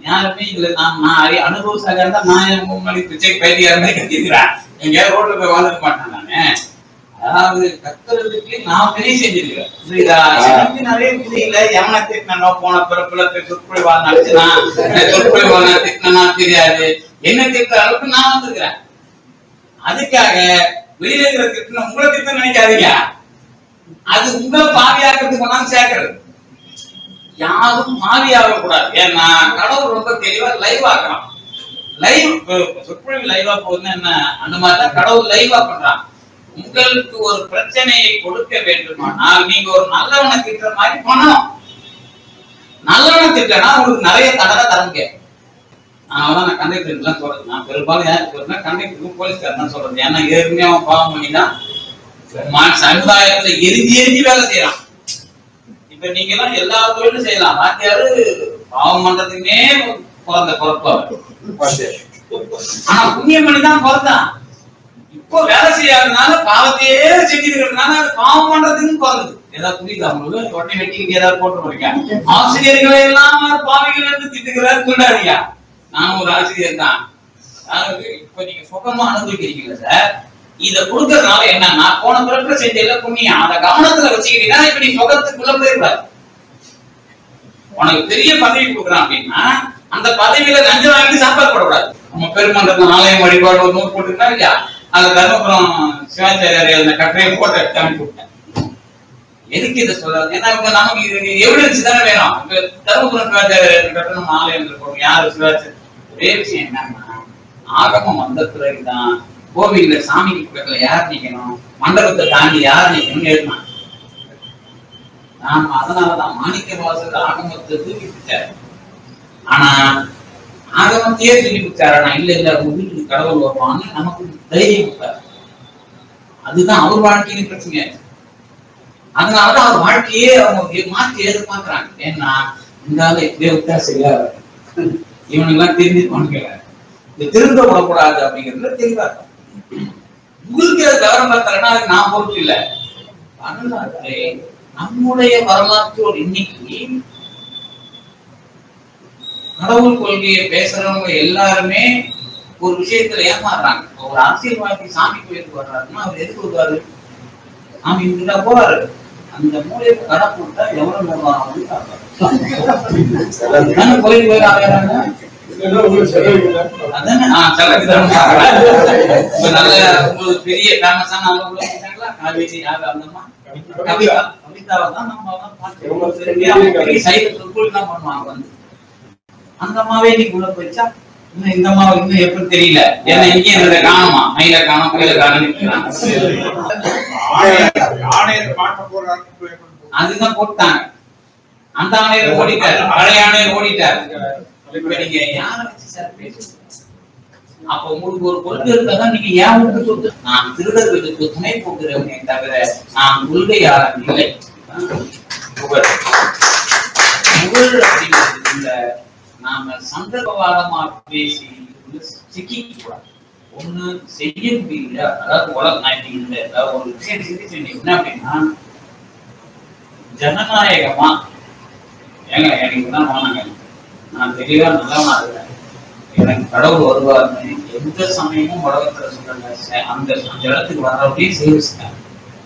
யாருமே இதுல நான் நான் அறி- அனுபவசாக இருந்தா நான் என் முன்னாடி பிச்சை பைத்தியா இருந்தா கத்திக்கிறேன் எங்கேயாவது ரோட்ல போய் வாழ்ந்துக்க மாட்டேன் நானு அதாவது கத்துறதுக்கு நான் பெரிய செஞ்சிருக்கிறேன் புரியுதா எனக்கு நிறைய புரியல எவனை திட்டினோ போன பிறப்புல போய் சொற்பொழிவா நினைச்சுனா சொற்பொழிவா திட்டினா தெரியாது என்ன திட்டுற அளவுக்கு நான் வந்திருக்கிறேன் அதுக்காக வெளியில இருக்கிற திட்டின உங்களை திட்ட நினைக்காதீங்க அது உங்களை பாவியாக்கிறதுக்கு கொண்டாந்து சேர்க்கிறது யாரும் மாறியாக கூடாது ஏன்னா கடவுள் ரொம்ப தெளிவா லைவ் ஆக்குறான் லைவ் சொற்பொழிவு லைவா போகுதுன்னா என்ன அந்த மாதிரி தான் கடவுள் லைவா பண்றான் உங்களுக்கு ஒரு பிரச்சனையை கொடுக்க வேண்டுமானால் நீங்க ஒரு நல்லவனை திட்டுற மாதிரி பண்ணணும் நல்லவனை திட்டனா உங்களுக்கு நிறைய தடவை தர முடியாது நான் தான் நான் கண்டக்டர் தான் சொல்றது நான் பெரும்பாலும் யாருக்கு சொல்றேன் கண்டக்டருக்கும் போலீஸ்காரன் தான் சொல்றது ஏன்னா ஏற்கனவே அவன் பாவம் பண்ணி தான் மா- சமுதாயத்துல எரிஞ்சு எரிஞ்சு வேலை செய்யறான் இப்ப நீங்க எல்லாம் எல்லா தொழிலும் செய்யலாம் வாத்தியாரு பாவம் பண்றதுக்குன்னே பிறந்த பிறப்பு அவர். ஆனா புண்ணியம் பண்ணி தான் பிறந்தான் இப்போ வேலை செய்யாதனால பாவத்தையே செஞ்சிருக்கிறதுனால அது பாவம் பண்றதுன்னு பிறந்தது ஏதாவது புரியுதா உங்களுக்கு உடனே வெட்டிக்கு ஏதாவது போட்டு போறீங்க ஆசிரியர்களை எல்லாம் அவர் பாவிகள் என்று திட்டுகிறார் சொல்லாதீங்க நான் ஒரு ஆசிரியர் தான் அதாவது இப்ப நீங்க சுகமா அனுபவிக்கிறீங்களா சார் இத கொடுக்கறதுனால என்னன்னா போன பிறப்புல செஞ்ச புண்ணியம் அதை கவனத்துல வச்சுக்கிட்டீங்கன்னா இப்ப நீ சுகத்துக்குள்ள போயிருப்பாரு உனக்கு பெரிய பதவி கொடுக்குறான் அப்படின்னா அந்த பதவியில லஞ்சம் வாங்கி சாப்பாடு போடக்கூடாது நம்ம பெருமன்றத்து ஆலயம் வழிபாடு ஒரு நூறு போட்டுருந்தா இல்லையா அந்த தர்மபுரம் சிவாச்சாரியார் அந்த கட்டுரையை போட்டு எடுத்து அனுப்பி விட்டேன் எதுக்கு இதை சொல்றது ஏன்னா இப்ப நமக்கு இது எவிடன்ஸ் தானே வேணும் இப்ப தர்மபுரம் சிவாச்சாரியார் கட்ட நம்ம ஆலயம் இருக்கோம் யாரு சிவாச்சாரியர் ஒரே விஷயம் என்னன்னா ஆகமம் வந்த பிறகுதான் கோவில்ல சாமிக்கு பக்கத்துல யார் நிக்கணும் மண்டபத்தை தாண்டி யார் நிக்கணும்னு எழுதினான் நாம அதனாலதான் மாணிக்க வாசல் ஆகமத்தை தூக்கி பிடிச்சாரு ஆனா ஆகமத்தையே தூக்கி பிடிச்சாரு ஆனா இல்ல இல்ல உங்க வீட்டுக்கு கடவுள் வருவான்னு நமக்கு தைரியம் கொடுத்தாரு அதுதான் அவர் வாழ்க்கையின் பிரச்சனையாச்சு அதனாலதான் அவர் வாழ்க்கையே அவங்க மாற்றி எதிர்பார்க்கறாங்க ஏன்னா இந்த ஆளு இப்படியே விட்டா சரியா இவனுக்கு எல்லாம் தெரிஞ்சு பண்ணுக்கல இது திருந்த விடக்கூடாது அப்படிங்கிறதுல தெளிவா இருக்கும். உங்களுக்கு அது கவனம் பார்த்தாருன்னா அதுக்கு நான் பொறுப்பு இல்லை வரலாற்றை நம்முடைய வரலாற்றோடு இன்னைக்கு கடவுள் கொள்கையை பேசுறவங்க எல்லாருமே ஒரு விஷயத்துல ஏமாறுறாங்க ஒரு அரசியல்வாதி சாமி கோயிலுக்கு வர்றாருன்னா அவர் எதுக்கு வருவாரு சாமி இங்கிட்ட போறாரு அந்த மூலையை கடை போட்டா எவ்வளவு மூலம் தானே கோயில் போய் ஆகிறாங்க இதெல்லாம் உங்களுக்கு செலவில்லை. அதானே ஆ செலவுக்கு தான் பார்க்கறேன். இப்ப நல்ல உங்களுக்கு பெரிய ஃபேமஸான அவங்க உள்ள இருக்காங்களா காவேரி யாரு அந்தம்மா கவிதா கவிதாவை தான் நம்ம எல்லாம் பார்க்கிறோம். பெரிய அவங்க பெரிய சைவ சொற்பொழிவு தான் பண்ணுவாங்க வந்து அந்த அம்மாவே இன்னைக்கு உள்ள போயிடுச்சா இன்னும் இந்த அம்மாவை இன்னும் எப்படி தெரியல ஏன்னா இங்கே என்னோட காணுமா மயில காணும் கோயில காணும் ஆணையர் ஆணையர் பார்க்க போறாங்க அதுதான் போட்டாங்க அந்த ஆணையர் ஓடிட்டாரு பழைய ஆணையர் ஓடிட்டாரு இப்ப நீங்க யார வச்சு சார் பேசுறீங்க அப்ப உங்களுக்கு ஒரு கொள்கை இருந்தா நீங்க ஏன் உங்களுக்கு சொத்து நான் திருடர்களுக்கு துணை போகிறவனே தவிர நான் கொள்கையாளன் இல்லை புகழ் புகழ் அப்படிங்கிறது இல்ல நாம சந்தர்ப்பவாதமா பேசி சிக்கிக்க கூடாது ஒண்ணு செய்ய முடியல அதாவது உலக நான் இன்னைக்கு இந்த அதாவது ஒரு விஷயம் சிந்திச்சு என்ன அப்படின்னா ஜனநாயகமா ஏங்க எனக்கு தான் வாங்க நான் தெளிவா நல்லவனா இருக்கேன் எனக்கு கடவுள் வருவார்னு எந்த சமயமும் உலகத்துல சொல்றாங்க சே- அந்த அந்த இடத்துக்கு வர்றவரையே சேவிச்சுட்டாங்க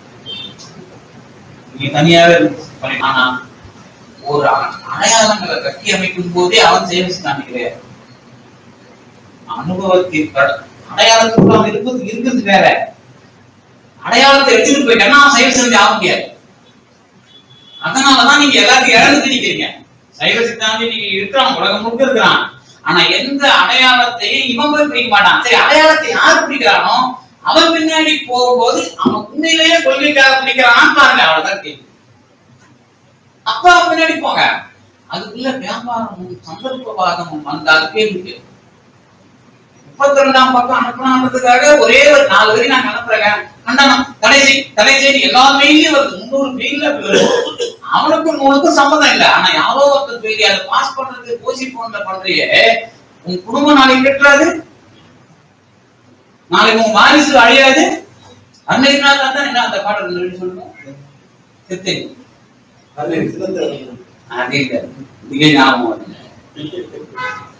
நீங்க தனியாவே இருந்து பண்ணி- ஆனா ஒரு அ- அடையாளங்களை கட்டி அமைக்கும் போதே அவன் சேவிச்சுட்டான் கிடையாது அனுபவத்தின் கட- அடையாளத்துக்குள்ள அவன் இருப்பது இருக்கிறது வேற அடையாளத்தை எடுத்துட்டு போயிட்டான்னா அவன் செயல் செஞ்சு ஆக முடியாது அதனாலதான் நீங்க எல்லாத்தையும் இழந்து நிக்கிறீங்க சைவ சித்தாந்தி நீங்க இருக்கிறான் உலகம் முழுக்க இருக்கிறான் ஆனா எந்த அடையாளத்தையும் இவன் போய் பிடிக்க மாட்டான் சரி அடையாளத்தை யார் பிடிக்கிறானோ அவன் பின்னாடி போகும்போது அவன் உண்மையிலேயே கொள்கைக்காக பிடிக்கிறான் பாருங்க அவ்வளவுதான் கேள்வி அப்ப அவன் பின்னாடி போங்க அதுக்குள்ள வியாபாரமும் சந்தர்ப்பவாதமும் வந்தால் கேள்வி முப்பத்தி ரெண்டாம் பக்கம் அனுப்பலாம்ன்றதுக்காக ஒரே ஒரு நாலு வரி நான் அனுப்புறேங்க கண்டனம் தடை செய் தடை செய் எல்லா மெயிலையும் வருது முன்னூறு மெயில வருது அவனுக்கும் உனக்கும் சம்மதம் இல்லை ஆனா யாரோ ஒருத்தர் சொல்லி அதை பாஸ் பண்றது போசி போன்ற பண்றியே உன் குடும்பம் நாளைக்கு கெட்டுறாது நாளைக்கு உன் வாரிசு அழியாது அன்னைக்கு நாள் தான் என்ன அந்த பாடல் ரெண்டு வரி சொல்லுங்க செத்து அது சிறந்த அது இல்லை இதுவே ஞாபகம் வருது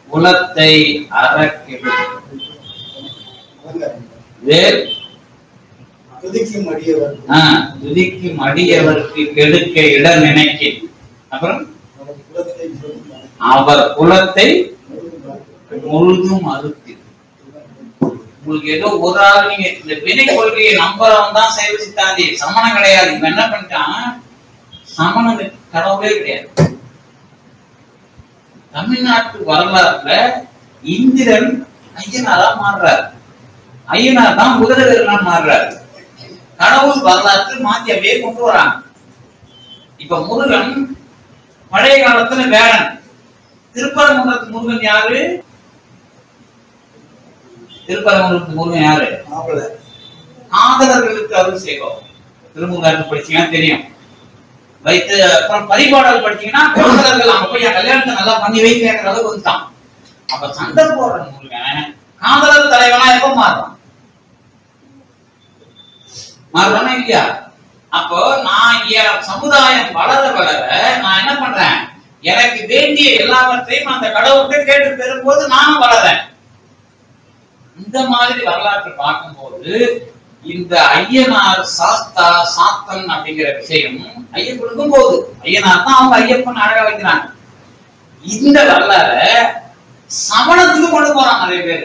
குலத்தை அறக்கெடு வேல் துதிக்கும் அடியவர் ஆ, துதிக்கும் அடியவர்க்கு கெடுக்க இட நினைக்கேன் அப்புறம் அவர் குலத்தை முழுதும் அவர் குலத்தை முழுதும் அறுத்து உங்களுக்கு ஏதோ ஒரு ஆள் நீங்க இந்த வினை கொள்கையை நம்புறவன் தான் சைவ சித்தாந்தி சமணம் கிடையாது இவன் என்ன பண்ணிட்டான் சமணனுக்கு கடவுளே கிடையாது தமிழ்நாட்டு வரலாறுல இந்திரன் ஐயனாரா மாறுறாரு ஐயனார் தான் குதிரை வீரனா மாறுறாரு கடவுள் வரலாற்று மாத்தி அப்படியே கொண்டு வராங்க இப்ப முருகன் பழைய காலத்துல வேடன் திருப்பரங்குன்றத்து முருகன் யாரு திருப்பரங்குன்றத்து முருகன் யாரு ஆவல காதலர்களுக்கு அருள் செய்வோம் திருமுருகாற்று படிச்சீங்கன்னா தெரியும் வைத்து அப்புறம் பரிபாடல் படிச்சீங்கன்னா காதலர்கள் அங்க போய் என் கல்யாணத்தை நல்லா பண்ணி வைக்கிற அளவுக்கு வந்துட்டான் அப்ப சண்டை போடுற முருகன் காதலர் தலைவனா எப்ப மாறுறான் மாறுறானா இல்லையா அப்போ நான் என் சமுதாயம் வளர வளர நான் என்ன பண்றேன் எனக்கு வேண்டிய எல்லாவற்றையும் அந்த கடவுள்கிட்ட கேட்டு பெறும்போது நானும் வளரேன் இந்த மாதிரி வரலாற்றை பார்க்கும்போது இந்த ஐயனார் சாஸ்தா சாத்தன் அப்படிங்கிற விஷயம் ஐயப்பனுக்கும் போகுது ஐயனார் தான் அவங்க ஐயப்பன் அழகா வைக்கிறாங்க இந்த வரலாற சமணத்துக்கு கொண்டு போறாங்க நிறைய பேர்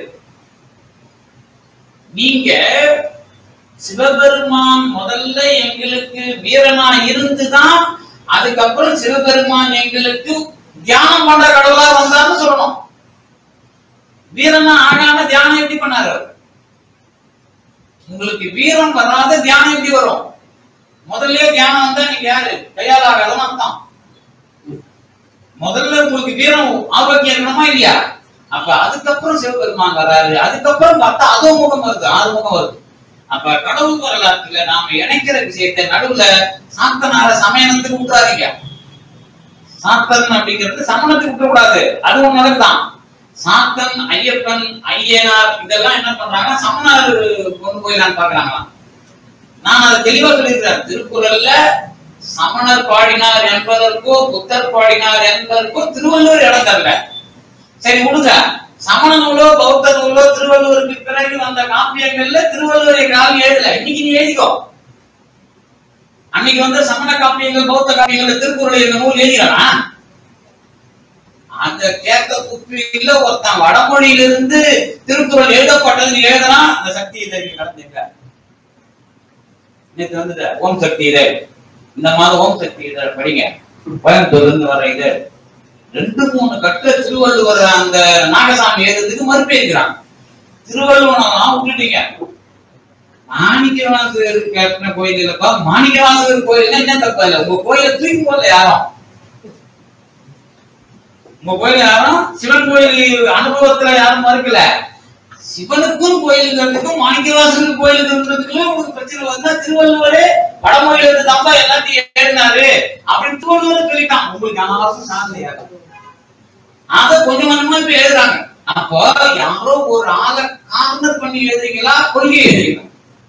நீங்க சிவபெருமான் முதல்ல எங்களுக்கு வீரனா இருந்துதான் அதுக்கப்புறம் சிவபெருமான் எங்களுக்கு தியானம் பண்ற கடவுளா வந்தான்னு சொல்லணும் வீரனா ஆகாம தியானம் எப்படி பண்ணாரு அவர்? உங்களுக்கு வீரம் வராத தியானம் எப்படி வரும் முதல்ல தியானம் வந்தா நீங்க யாரு கையால் ஆகாதவன் அர்த்தம் முதல்ல உங்களுக்கு வீரம் ஆரோக்கியம் இருக்கணுமா இல்லையா அப்ப அதுக்கப்புறம் சிவபெருமான் வராரு அதுக்கப்புறம் பார்த்தா அதோ முகம் வருது ஆறு முகம் வருது அப்ப கடவுள் வரலாற்றுல நாம இணைக்கிற விஷயத்தை நடுவுல சாத்தனார சமயனத்துக்கு விட்டுறாதீங்க சாத்தன் அப்படிங்கிறது சமணத்துக்கு விட்டுறக்கூடாது அது ஒண்ணு தான் சாத்தன் ஐயப்பன் ஐயனார் இதெல்லாம் என்ன பண்றாங்க சமணர் கொண்டு போயிடலான்னு பாக்குறாங்களாம் நான் அதை தெளிவா சொல்லியிருக்கிறேன் திருக்குறள்ல சமணர் பாடினார் என்பதற்கோ புத்தர் பாடினார் என்பதற்கோ திருவள்ளுவர் இடம் தரல சரி விடுங்க சமண நூலோ பௌத்த நூலோ திருவள்ளுவருக்கு பிறகு வந்த காப்பியங்கள்ல திருவள்ளுவரை காலம் எழுதல இன்னைக்கு நீ எழுதிக்கோ அன்னைக்கு வந்து சமண காப்பியங்கள் பௌத்த காப்பியங்கள் திருக்குறள் இந்த நூல் எழுதிறானா அந்த கேட்க குப்பியில ஒருத்தன் வடமொழியிலிருந்து திருக்குறள் எழுதப்பட்டது நீ எழுதனா அந்த சக்தி இதை நீ நடந்துங்க நேற்று வந்துட்ட ஓம் சக்தி இதழ் இந்த மாதம் ஓம் சக்தி இதழ் படிங்க கோயம்புத்தூர்ல இருந்து வர இது ரெண்டு மூணு கட்ட திருவள்ளுவர் அந்த நாகசாமி எழுதுறதுக்கு மறுப்பேற்கிறான் திருவள்ளுவனெல்லாம் விட்டுட்டீங்க மாணிக்கவாசகர் கட்டின கோயில் இல்லப்பா மாணிக்கவாசகர் கோயில் என்ன தப்பா இல்ல உங்க கோயில தூக்கி போடல யாரும் உங்க கோயில யாரும் சிவன் கோயில் அனுபவத்துல யாரும் மறுக்கல சிவனுக்கும் கோயிலுங்கிறதுக்கும் மாணிக்கவாசகர் கோயிலுங்கிறதுக்குள்ள உங்களுக்கு பிரச்சனை வந்தா திருவள்ளுவரே வடமொழியில இருந்து தப்பா எல்லாத்தையும் எழுதினாரு அப்படின்னு திருவள்ளுவர் சொல்லிட்டான் உங்களுக்கு யாரும் சார்ந்த யாரும் அத கொஞ்சம் கொஞ்சமா இப்ப எழுதுறாங்க அப்போ யாரோ ஒரு ஆளை கார்னர் பண்ணி எழுதுறீங்களா கொள்கை எழுதுறீங்களா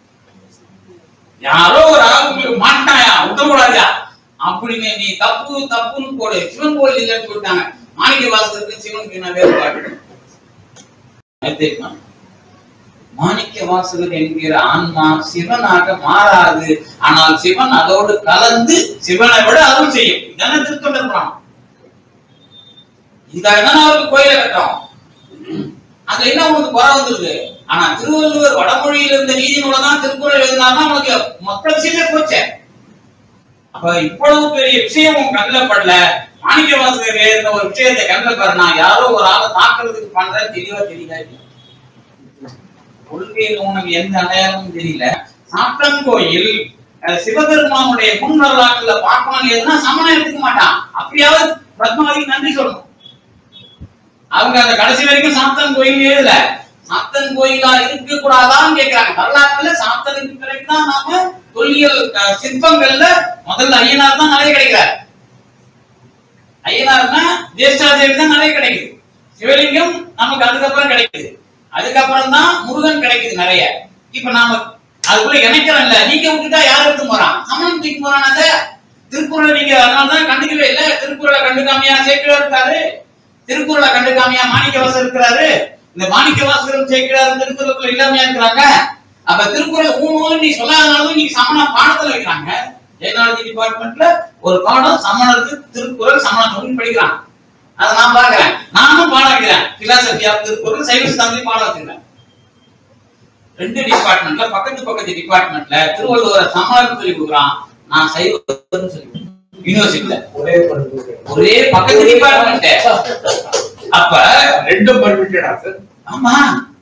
யாரோ ஒரு ஆள் உங்களுக்கு மாட்டாயா விட்டக்கூடாதா அப்படின்னு நீ தப்பு தப்புன்னு போடு சிவன் கோயில் இல்லைன்னு சொல்லிட்டாங்க மாணிக்க வாசகருக்கு சிவனுக்கு என்ன வேறுபாடு அது தெரியுமா மாணிக்க வாசகர் என்கிற ஆன்மா சிவனாக மாறாது ஆனால் சிவன் அதோடு கலந்து சிவனை விட அருள் செய்யும் இதானே திருத்தொண்டர் புராணம் இதுக்காக தானே அவருக்கு கோயிலை கட்டுறோம் அதுல என்ன உங்களுக்கு குறை வந்துருது ஆனா திருவள்ளுவர் வடமொழியில இருந்த நீதி நூலை தான் திருக்குறள் எழுதினாதான் உங்களுக்கு மொத்த விஷயமே போச்சே அப்ப இவ்வளவு பெரிய விஷயம் உன் கண்ணில் படல மாணிக்க வாசகர் எழுதின ஒரு விஷயத்தை கண்ணில் படுறா யாரோ ஒரு ஆளை தாக்குறதுக்கு பண்ற தெளிவா தெரியல கொள்கையில் உனக்கு எந்த அடையாளமும் தெரியல சாத்தன் கோயில் அஹ், சிவபெருமானுடைய முன் வரலாற்றுல பார்க்கணும் எதுனா சமணம் எடுத்துக்க மாட்டான் அப்படியாவது பத்மாவதிக்கு நன்றி சொல்லணும் அவங்க அந்த கடைசி வரைக்கும் சாத்தன் கோயில் எழுதல சாத்தன் கோயிலா இருக்க கூடாதான்னு கேக்குறாங்க வரலாற்றுல சாத்தனுக்கு பிறகுதான் நாம தொல்லியல் அஹ், சிற்பங்கள்ல முதல்ல ஐயனார் தான் நிறைய கிடைக்கிறார் ஐயனார்னா ஜேஷ்டாதேவி தான் நிறைய கிடைக்குது சிவலிங்கம் நமக்கு அதுக்கப்புறம் கிடைக்குது அதுக்கப்புறம் தான் முருகன் கிடைக்குது நிறைய இப்ப நாம அதுக்குள்ள இணைக்கிறோம்ல நீங்க விட்டுட்டா யார் எடுத்து போறான் சமணம் தூக்கி போறான் அதை திருக்குறளை நீங்க அதனால தான் கண்டுக்கவே இல்ல திருக்குறளை கண்டுக்காமையா சேர்க்கவே இருக்காரு திருக்குறளை கண்டுக்காமையா மாணிக்கவாசர் இருக்கிறாரு இந்த மாணிக்கவாசகரும் சேர்க்கிறாரு திருக்குறளுக்குள்ள இல்லாமையா இருக்கிறாங்க அப்ப திருக்குறள் ஊனு நீ சொல்லாதனாலும் நீ சமண பாடத்துல வைக்கிறாங்க ஜெயலலிதா டிபார்ட்மெண்ட்ல ஒரு பாடம் சமணருக்கு திருக்குறள் சமண நூல் படிக்கிறான் அதை நான் பார்க்கிறேன் நானும் பாடம் வைக்கிறேன் பிலாசபி ஆஃப் திருக்குறள் சைவ சித்தாந்தி பாடம் வச்சிருக்கேன் ரெண்டு டிபார்ட்மெண்ட்ல பக்கத்து பக்கத்து டிபார்ட்மெண்ட்ல திருவள்ளுவரை சமணருக்கு சொல்லி கொடுக்குறான் நான் சைவம் சொல்லி யூனிவர்சிட்டியில ஒரே பண்பு ஒரே பக்கத்து டிபார்ட்மெண்ட் அப்ப ரெண்டும் பர்மிட்டடா சார் ஆமா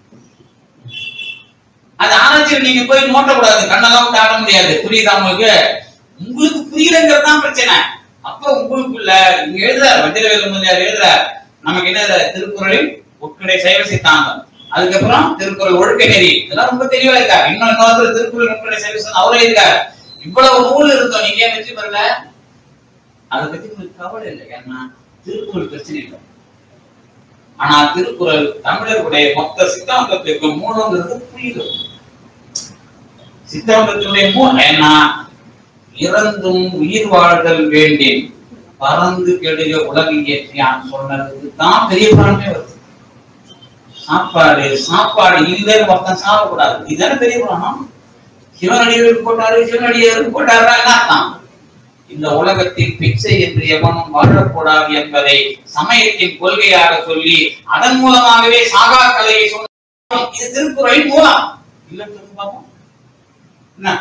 அது ஆராய்ச்சியில் நீங்க போய் நோட்டக்கூடாது கண்ணெல்லாம் விட்டு ஆட முடியாது புரியுதா உங்களுக்கு உங்களுக்கு புரியலங்கிறது தான் பிரச்சனை அப்ப உங்களுக்குள்ள இங்க எழுதுறாரு வஜ்ரவேல முதலியார் எழுதுறார் நமக்கு என்ன எழுதுறாரு? திருக்குறளில் உட்கடை சைவ சித்தாந்தம் அதுக்கப்புறம் திருக்குறள் ஒழுக்க நெறி இதெல்லாம் ரொம்ப தெளிவா இருக்காரு இன்னொரு இன்னொருத்தர் திருக்குறள் உட்கடை சைவ சித்தாந்தம் அவரே இருக்காரு இவ்வளவு நூல் இருந்தோம் நீங்க ஏன் வெற்றி பெறல அதை பத்தி உங்களுக்கு கவலை இல்லை ஏன்னா திருக்குறள் பிரச்சனை இல்லை ஆனா திருக்குறள் தமிழர்களுடைய மொத்த சித்தாந்தத்துக்கு மூலங்கிறது புரியுது சித்தாந்தத்தினுடைய மூலம் ஏன்னா இறந்தும் உயிர் வாழ்தல் வேண்டேன் பறந்து கெடுக உலகு இயற்றியான் சொன்னதுக்கு தான் பெரிய பலமே வருது சாப்பாடு சாப்பாடு இல்லைன்னு ஒருத்தன் சாப்பிடக்கூடாது இதுதானே பெரிய புராணம் சிவனடியாருக்கு போட்டாரு சிவனடியாருக்கு போட்டாரா என்ன அர்த்தம் இந்த உலகத்தில் பிச்சை என்று எவனும் வாழக்கூடாது என்பதை சமயத்தின் கொள்கையாக சொல்லி அதன் மூலமாகவே சாகா கலையை சொன்ன இது திருக்குறளின் மூலம் இல்லைன்னு சொல்லுங்க பாப்போம். என்ன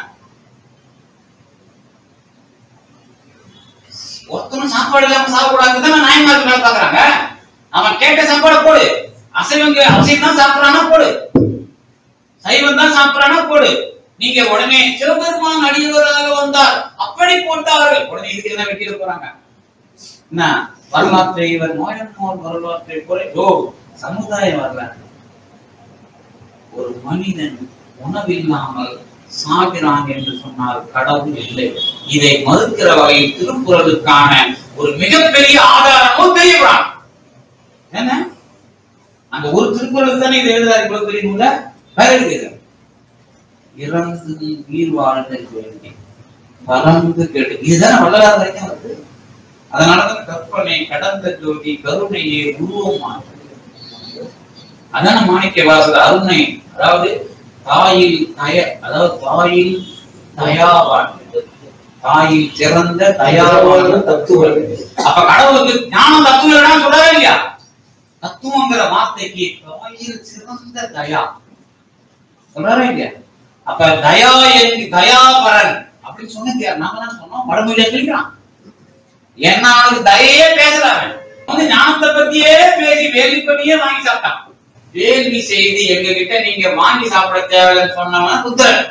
ஒருத்தனும் சாப்பாடு இல்லாம சாப்பிடக்கூடாது தானே நாயன்மார்கள் வேலை பார்க்கறாங்க அவன் கேட்ட சாப்பாடு போடு அசைவம் கே- அசைவம் தான் சாப்பிடறானா போடு சைவம் தான் சாப்பிடறானா போடு நீங்க உடனே சிவபெருமான் அடியவராக வந்தார் அப்படி போட்டார்கள் உடனே இதுக்கு என்ன வெட்டிட போறாங்க என்ன வரலாற்றை இவர் நோயற்றோர் வரலாற்றை குறை ஓ சமுதாய வரலாறு ஒரு மனிதன் உணவில்லாமல் சாகிறான் என்று சொன்னால் கடவுள் இல்லை இதை மறுக்கிற வகையில் திருக்குறளுக்கான ஒரு மிகப்பெரிய ஆதாரமும் தெரியப்படுறான் என்ன அந்த ஒரு திருக்குறளுக்கு தானே இதை எழுதாரு இவ்வளவு பெரிய நூல வேற எழுதுகிறார் இறந்து உயிர் வாழ்தல் வேண்டி பறந்து கெடு இதுதானே வள்ளலார் வரைக்கும் வருது அதனாலதான் கற்பனை கடந்த ஜோதி கருணையை உருவமானது அதான மாணிக்க வாசல் அருணை அதாவது தாயில் தய அதாவது தாயில் தயாவான் தாயில் சிறந்த தயாவான தத்துவம் அப்ப கடவுளுக்கு ஞானம் தத்துவம் இல்லைன்னா சொல்லவே இல்லையா தத்துவங்கிற வார்த்தைக்கு தாயில் சிறந்த தயா சொல்றாரா இல்லையா அப்ப தயா என்று தயாபரன் அப்படின்னு சொன்னது யார் நாம தான் சொன்னோம் வடமொழியா சொல்லிக்கிறான் ஏன்னா அவனுக்கு தயையே பேசல அவன் வந்து ஞானத்தை பத்தியே பேசி வேலி பண்ணியே வாங்கி சாப்பிட்டான் வேள்வி செய்து எங்க கிட்ட நீங்க வாங்கி சாப்பிட தேவையில்லைன்னு சொன்னவன் ருத்ரன்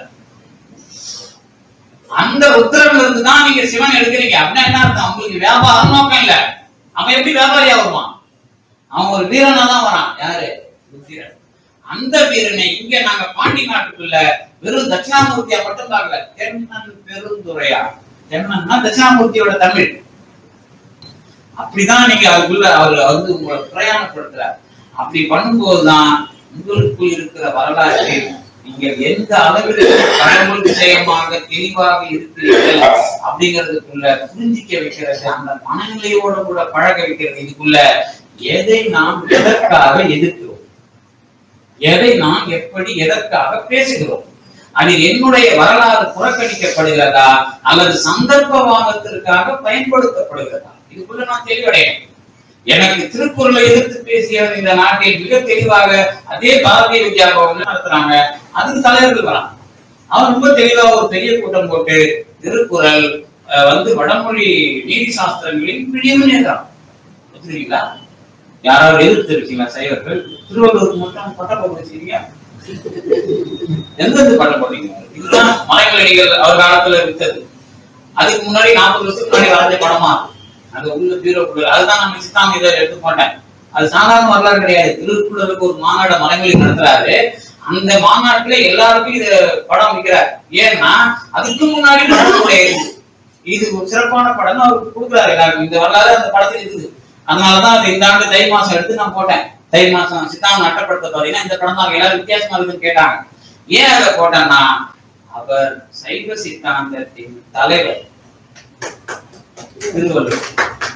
அந்த ருத்ரன் இருந்து தான் நீங்க சிவன் எடுக்கிறீங்க அப்படின்னா என்ன அர்த்தம் உங்களுக்கு வியாபாரம் நோக்கம் இல்ல அவன் எப்படி வியாபாரியா வருவான் அவன் ஒரு வீரனா தான் வரான் யாரு ருத்திரன் அந்த வீரனை இங்க நாங்க பாண்டி நாட்டுக்குள்ள வெறும் தட்சிணாமூர்த்தியா மட்டும் பார்க்கல தென்னன் பெருந்துரையா தென்னன்னா தட்சிணாமூர்த்தியோட தமிழ் அப்படிதான் நீங்க அதுக்குள்ள அவர் வந்து உங்களை பிரயாணப்படுத்துறார் அப்படி பண்ணும்போதுதான் உங்களுக்குள் இருக்கிற வரலாற்றில் நீங்கள் எந்த அளவிற்கு கடவுள் விஷயமாக தெளிவாக இருக்கிறீர்கள் அப்படிங்கிறதுக்குள்ள புரிஞ்சிக்க வைக்கிறது அந்த மனநிலையோட கூட பழக வைக்கிறது இதுக்குள்ள எதை நாம் எதற்காக எதிர்க்கிறோம் எதை நாம் எப்படி எதற்காக பேசுகிறோம் அதில் என்னுடைய வரலாறு புறக்கணிக்கப்படுகிறதா அல்லது சந்தர்ப்பவாதத்திற்காக பயன்படுத்தப்படுகிறதா இதுக்குள்ள நான் தெளிவடையேன் எனக்கு திருக்குறளை எதிர்த்து பேசிய இந்த நாட்டில் மிக தெளிவாக அதே பாரதிய வித்யா பவன் நடத்துறாங்க அதுக்கு தலைவர்கள் வரான் அவன் ரொம்ப தெளிவா ஒரு பெரிய கூட்டம் போட்டு திருக்குறள் அஹ், வந்து வடமொழி நீதி சாஸ்திரங்களின் பிழிவுனேதான் ஒத்துக்கிறீங்களா யாராவது எதிர்த்து இருக்கீங்களா சைவர்கள் திருவள்ளுவருக்கு மட்டும் பட்டம் போட்டு வச்சிருக்கீங்க எந்தெந்த பட்டம் போட்டீங்க இதுதான் மலைமலடிகள் அவர் காலத்துல வித்தது அதுக்கு முன்னாடி நாற்பது வருஷத்துக்கு முன்னாடி வரைஞ்ச படமா அந்த உள்ள பீரோக்குள்ள அதுதான் நம்ம சித்தாங்க இதை எடுத்து போட்டேன் அது சாதாரண வரலாறு கிடையாது திருக்குறளுக்கு ஒரு மாநாடு மலைமொழி நடத்துறாரு அந்த மாநாட்டுல எல்லாருக்கும் இது படம் வைக்கிறார் ஏன்னா அதுக்கு முன்னாடி நம்மளுடைய இது ஒரு சிறப்பான படம் அவருக்கு கொடுக்குறாரு எல்லாருக்கும் இந்த வரலாறு அந்த படத்துல இருக்குது அதனாலதான் அது இந்த ஆண்டு தை மாசம் எடுத்து நான் போட்டேன் தை மாசம் சித்தாங்க அட்டப்படுத்த பாத்தீங்கன்னா இந்த படம் தான் எல்லாரும் வித்தியாசமா இருக்குன்னு கேட்டாங்க ஏன் அதை போட்டேன்னா அவர் சைவ சித்தாந்தத்தின் தலைவர் திருவள்ளுவர்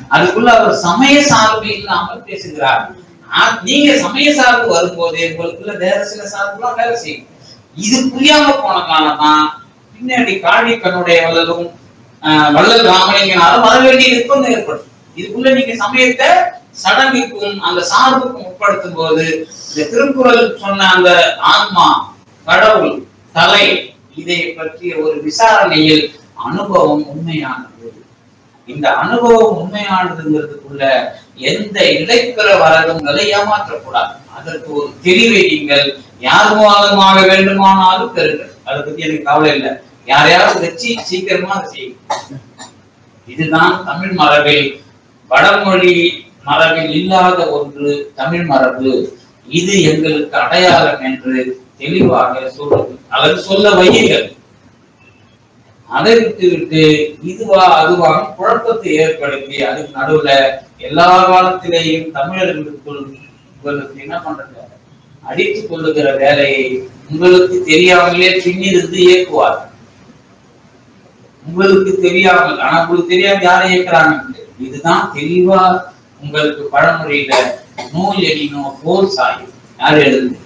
அதுக்குள்ள அவர் சமய சார்பு இல்லாமல் பேசுகிறார் ஆ- நீங்க சமய சார்பு வரும்போது உங்களுக்குள்ள வேற சில சார்புலாம் வேலை செய்யும் இது புரியாம போனதுனாலதான் பின்னாடி காழி கண்ணுடைய வள்ளலும் ஆஹ், வள்ளல் ராமலிங்கனாலும் வர வேண்டிய நிர்பந்தம் ஏற்படும் இதுக்குள்ள நீங்க சமயத்தை சடங்குக்கும் அந்த சார்புக்கும் உட்படுத்தும் போது இந்த திருக்குறள் சொன்ன அந்த ஆன்மா கடவுள் தலை இதை பற்றிய ஒரு விசாரணையில் அனுபவம் உண்மையானது இந்த அனுபவம் உண்மையானதுங்கிறதுக்குள்ள எந்த இடைப்பிற வரதுங்களை ஏமாற்றக்கூடாது அதற்கு ஒரு தெளிவை நீங்கள் யார் மூலமாக வேண்டுமானாலும் பெறுங்கள் அதை பத்தி எனக்கு கவலை இல்லை யாரையாவது வச்சு சீக்கிரமா அதை செய்யுங்க இதுதான் தமிழ் மரபில் வடமொழி மரபில் இல்லாத ஒன்று தமிழ் மரபு இது எங்களுக்கு அடையாளம் என்று தெளிவாக சொல்லுது அல்லது சொல்ல வையுங்கள் அதை விட்டுவிட்டு இதுவா அதுவா குழப்பத்தை ஏற்படுத்தி அதுக்கு நடுவுல எல்லா காலத்திலேயும் தமிழர்களுக்குள் உங்களுக்கு என்ன பண்றது அடித்துக் கொள்ளுகிற வேலையை உங்களுக்கு தெரியாமலே பின்னிருந்து இயக்குவார் உங்களுக்கு தெரியாமல் ஆனா உங்களுக்கு தெரியாம யாரை இயக்குறாங்க இதுதான் தெளிவா உங்களுக்கு பழமொழியில நூல் எனினோ போல் சாயும் யார் எழுது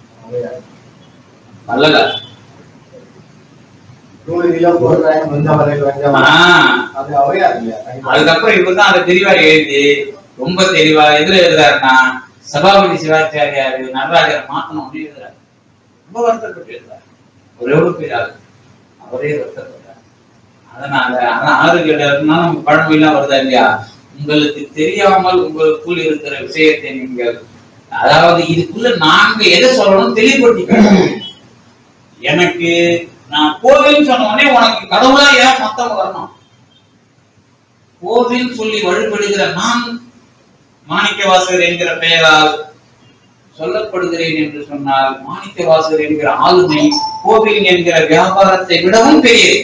வல்லல நூலிலும் போடுறாங்க வந்தவரை வந்தவன் ஆஹ் அது அவையாது இல்லையா அதுக்கப்புறம் இவர்தான் அதை தெளிவா எழுதி ரொம்ப தெளிவா எதுல எழுதுறாருன்னா சபாபதி சிவாச்சாரியார் நடராஜரை மாத்தணும் அப்படின்னு எழுதுறாரு ரொம்ப வருத்தப்பட்டு எழுதுறாரு ஒரே ஒரு பேர் ஆளு அவரே வருத்தப்பட்டார் அதனால அதான் ஆறு கேட்டாருன்னா நம்ம பழமொழிலாம் வருதா இல்லையா உங்களுக்கு தெரியாமல் உங்களுக்குள் இருக்கிற விஷயத்தை நீங்கள் அதாவது இதுக்குள்ள நாங்க எதை சொல்லணும் தெளிவுபடுத்திக்கணும் எனக்கு நான் கோவில் சொன்ன உடனே உனக்கு கடவுளா ஏன் மத்தவங்க வரணும் கோவில் சொல்லி வழிபடுகிற நான் மாணிக்கவாசகர் என்கிற பெயரால் சொல்லப்படுகிறேன் என்று சொன்னால் மாணிக்கவாசகர் என்கிற ஆளுமை கோவில் என்கிற வியாபாரத்தை விடவும் பெரியது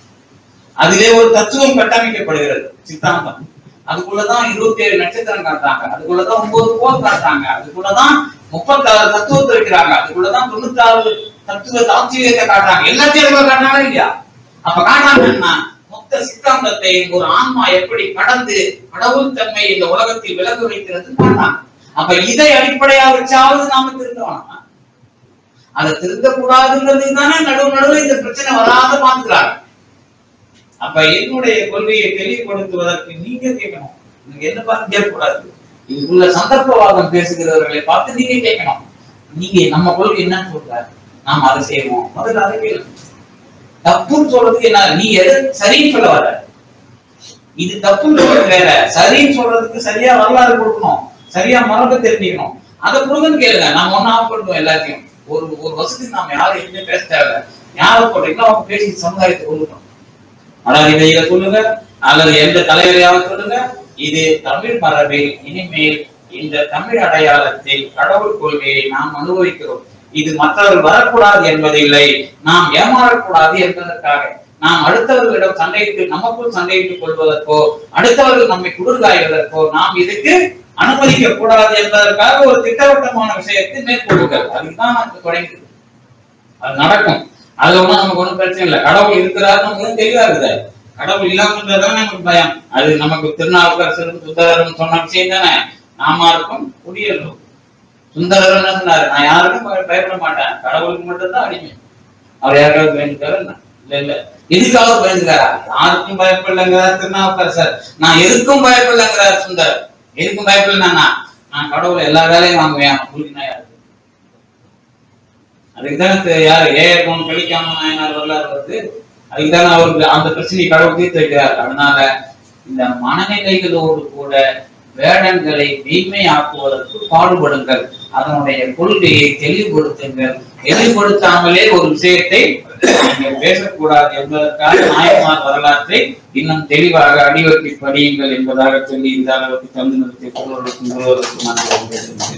அதிலே ஒரு தத்துவம் கட்டமைக்கப்படுகிறது சித்தாந்தம் அதுக்குள்ளதான் இருபத்தி ஏழு நட்சத்திரம் காட்டுறாங்க அதுக்குள்ளதான் ஒன்பது கோல் காட்டுறாங்க அதுக்குள்ளதான் முப்பத்தாறு தத்துவத்தை வைக்கிறாங்க அதுக்குள்ளதான் தொண்ணூத்தாறு தத்துவ தாத்வீகத்தை காட்டுறாங்க எல்லாத்தையும் அதுக்குள்ள காட்டுறாங்க இல்லையா அப்ப காட்டுறாங்கன்னா மொத்த சித்தாந்தத்தை ஒரு ஆன்மா எப்படி கடந்து கடவுள் தன்மை இந்த உலகத்தில் விலக வைக்கிறது காட்டுறாங்க அப்ப இதை அடிப்படையா வச்சாவது நாம திருந்தோம் அதை திருந்தக்கூடாதுங்கிறதுக்கு தானே நடுவு நடுவில் இந்த பிரச்சனை வராத பாத்துக்கிறாங்க அப்ப என்னுடைய கொள்கையை தெளிவுபடுத்துவதற்கு நீங்க கேட்கணும் நீங்க என்ன பார்த்து கேட்கக்கூடாது இதுக்குள்ள சந்தர்ப்பவாதம் பேசுகிறவர்களை பார்த்து நீங்க கேட்கணும் நீங்க நம்ம கொள்கை என்னன்னு சொல்றாரு நாம் அதை செய்வோம் முதல்ல அதை கேளுங்க தப்புன்னு சொல்றதுக்கு என்ன நீ எது சரின்னு சொல்ல வர இது தப்புன்னு சொல்றது வேற சரின்னு சொல்றதுக்கு சரியா வரலாறு கொடுக்கணும் சரியா மரபை தெரிஞ்சுக்கணும் அதை கொடுங்கன்னு கேளுங்க நம்ம ஒண்ணு ஆஃப் பண்ணுவோம் எல்லாத்தையும் ஒரு ஒரு வருஷத்துக்கு நாம யாரும் எதுவுமே பேச தேவை யாரை போட்டீங்களோ அவங்க பேசி சமுதாயத்தை கொடுக்கணும் மடாதிபதியை சொல்லுங்க அல்லது எந்த தலைவரையாவது சொல்லுங்க இது தமிழ் மரபில் இனிமேல் இந்த தமிழ் அடையாளத்தில் கடவுள் கொள்கையை நாம் அனுபவிக்கிறோம் இது மற்றவர்கள் வரக்கூடாது என்பதில்லை நாம் ஏமாறக்கூடாது என்பதற்காக நாம் அடுத்தவர்களிடம் சண்டையிட்டு நமக்குள் சண்டையிட்டுக் கொள்வதற்கோ அடுத்தவர்கள் நம்மை குளிர்காய்வதற்கோ நாம் இதுக்கு அனுமதிக்க கூடாது என்பதற்காக ஒரு திட்டவட்டமான விஷயத்தை மேற்கொள்ளுங்கள் அதுதான் நமக்கு தொடங்கியது அது நடக்கும் அதுல ஒண்ணும் நமக்கு ஒண்ணும் பிரச்சனை இல்லை கடவுள் இருக்கிறாருன்னு நமக்கு தெளிவா இருக்குது கடவுள் இல்லாம இருந்தாதான் நமக்கு பயம் அது நமக்கு திருநாவுக்கரசரும் சுந்தரரும் சொன்ன விஷயம் தானே நாம இருக்கும் குடியலும் சுந்தரர் என்ன சொன்னாரு நான் யாருக்கும் பய- பயப்பட மாட்டேன் கடவுளுக்கு மட்டும்தான் அடிமை அவர் யாருக்காவது பயந்துக்காரு என்ன? இல்ல இல்ல எதுக்காக பயந்துக்காரா யாருக்கும் பயப்படலைங்கிறார் திருநாவுக்கரசர் நான் எதுக்கும் பயப்படலைங்கிறார் சுந்தரர் எதுக்கும் பயப்படலன்னா நான் கடவுளை எல்லா வேலையும் வாங்குவேன் அப்படின்னா யாரு அதுக்கு தானே யாரு ஏஎர்கோன் கழிக்காம நாயனார் வரலாறு வருது அதுக்கு தானே அவருக்கு அந்த பிரச்சனையை கடவுள் தீர்த்து வைக்கிறார் அதனால இந்த மனநிலைகளோடு கூட வேடங்களை வீண்மையாக்குவதற்கு பாடுபடுங்கள் அதனுடைய கொள்கையை தெளிவுபடுத்துங்கள் தெளிவுபடுத்தாமலே ஒரு விஷயத்தை நீங்கள் பேசக்கூடாது என்பதற்காக நாயன்மார் வரலாற்றை இன்னும் தெளிவாக அடிவருத்தி படியுங்கள் என்பதாக சொல்லி இந்த அளவுக்கு தந்து நிறுத்தி குருவருக்கும் குருவருக்கும் நான்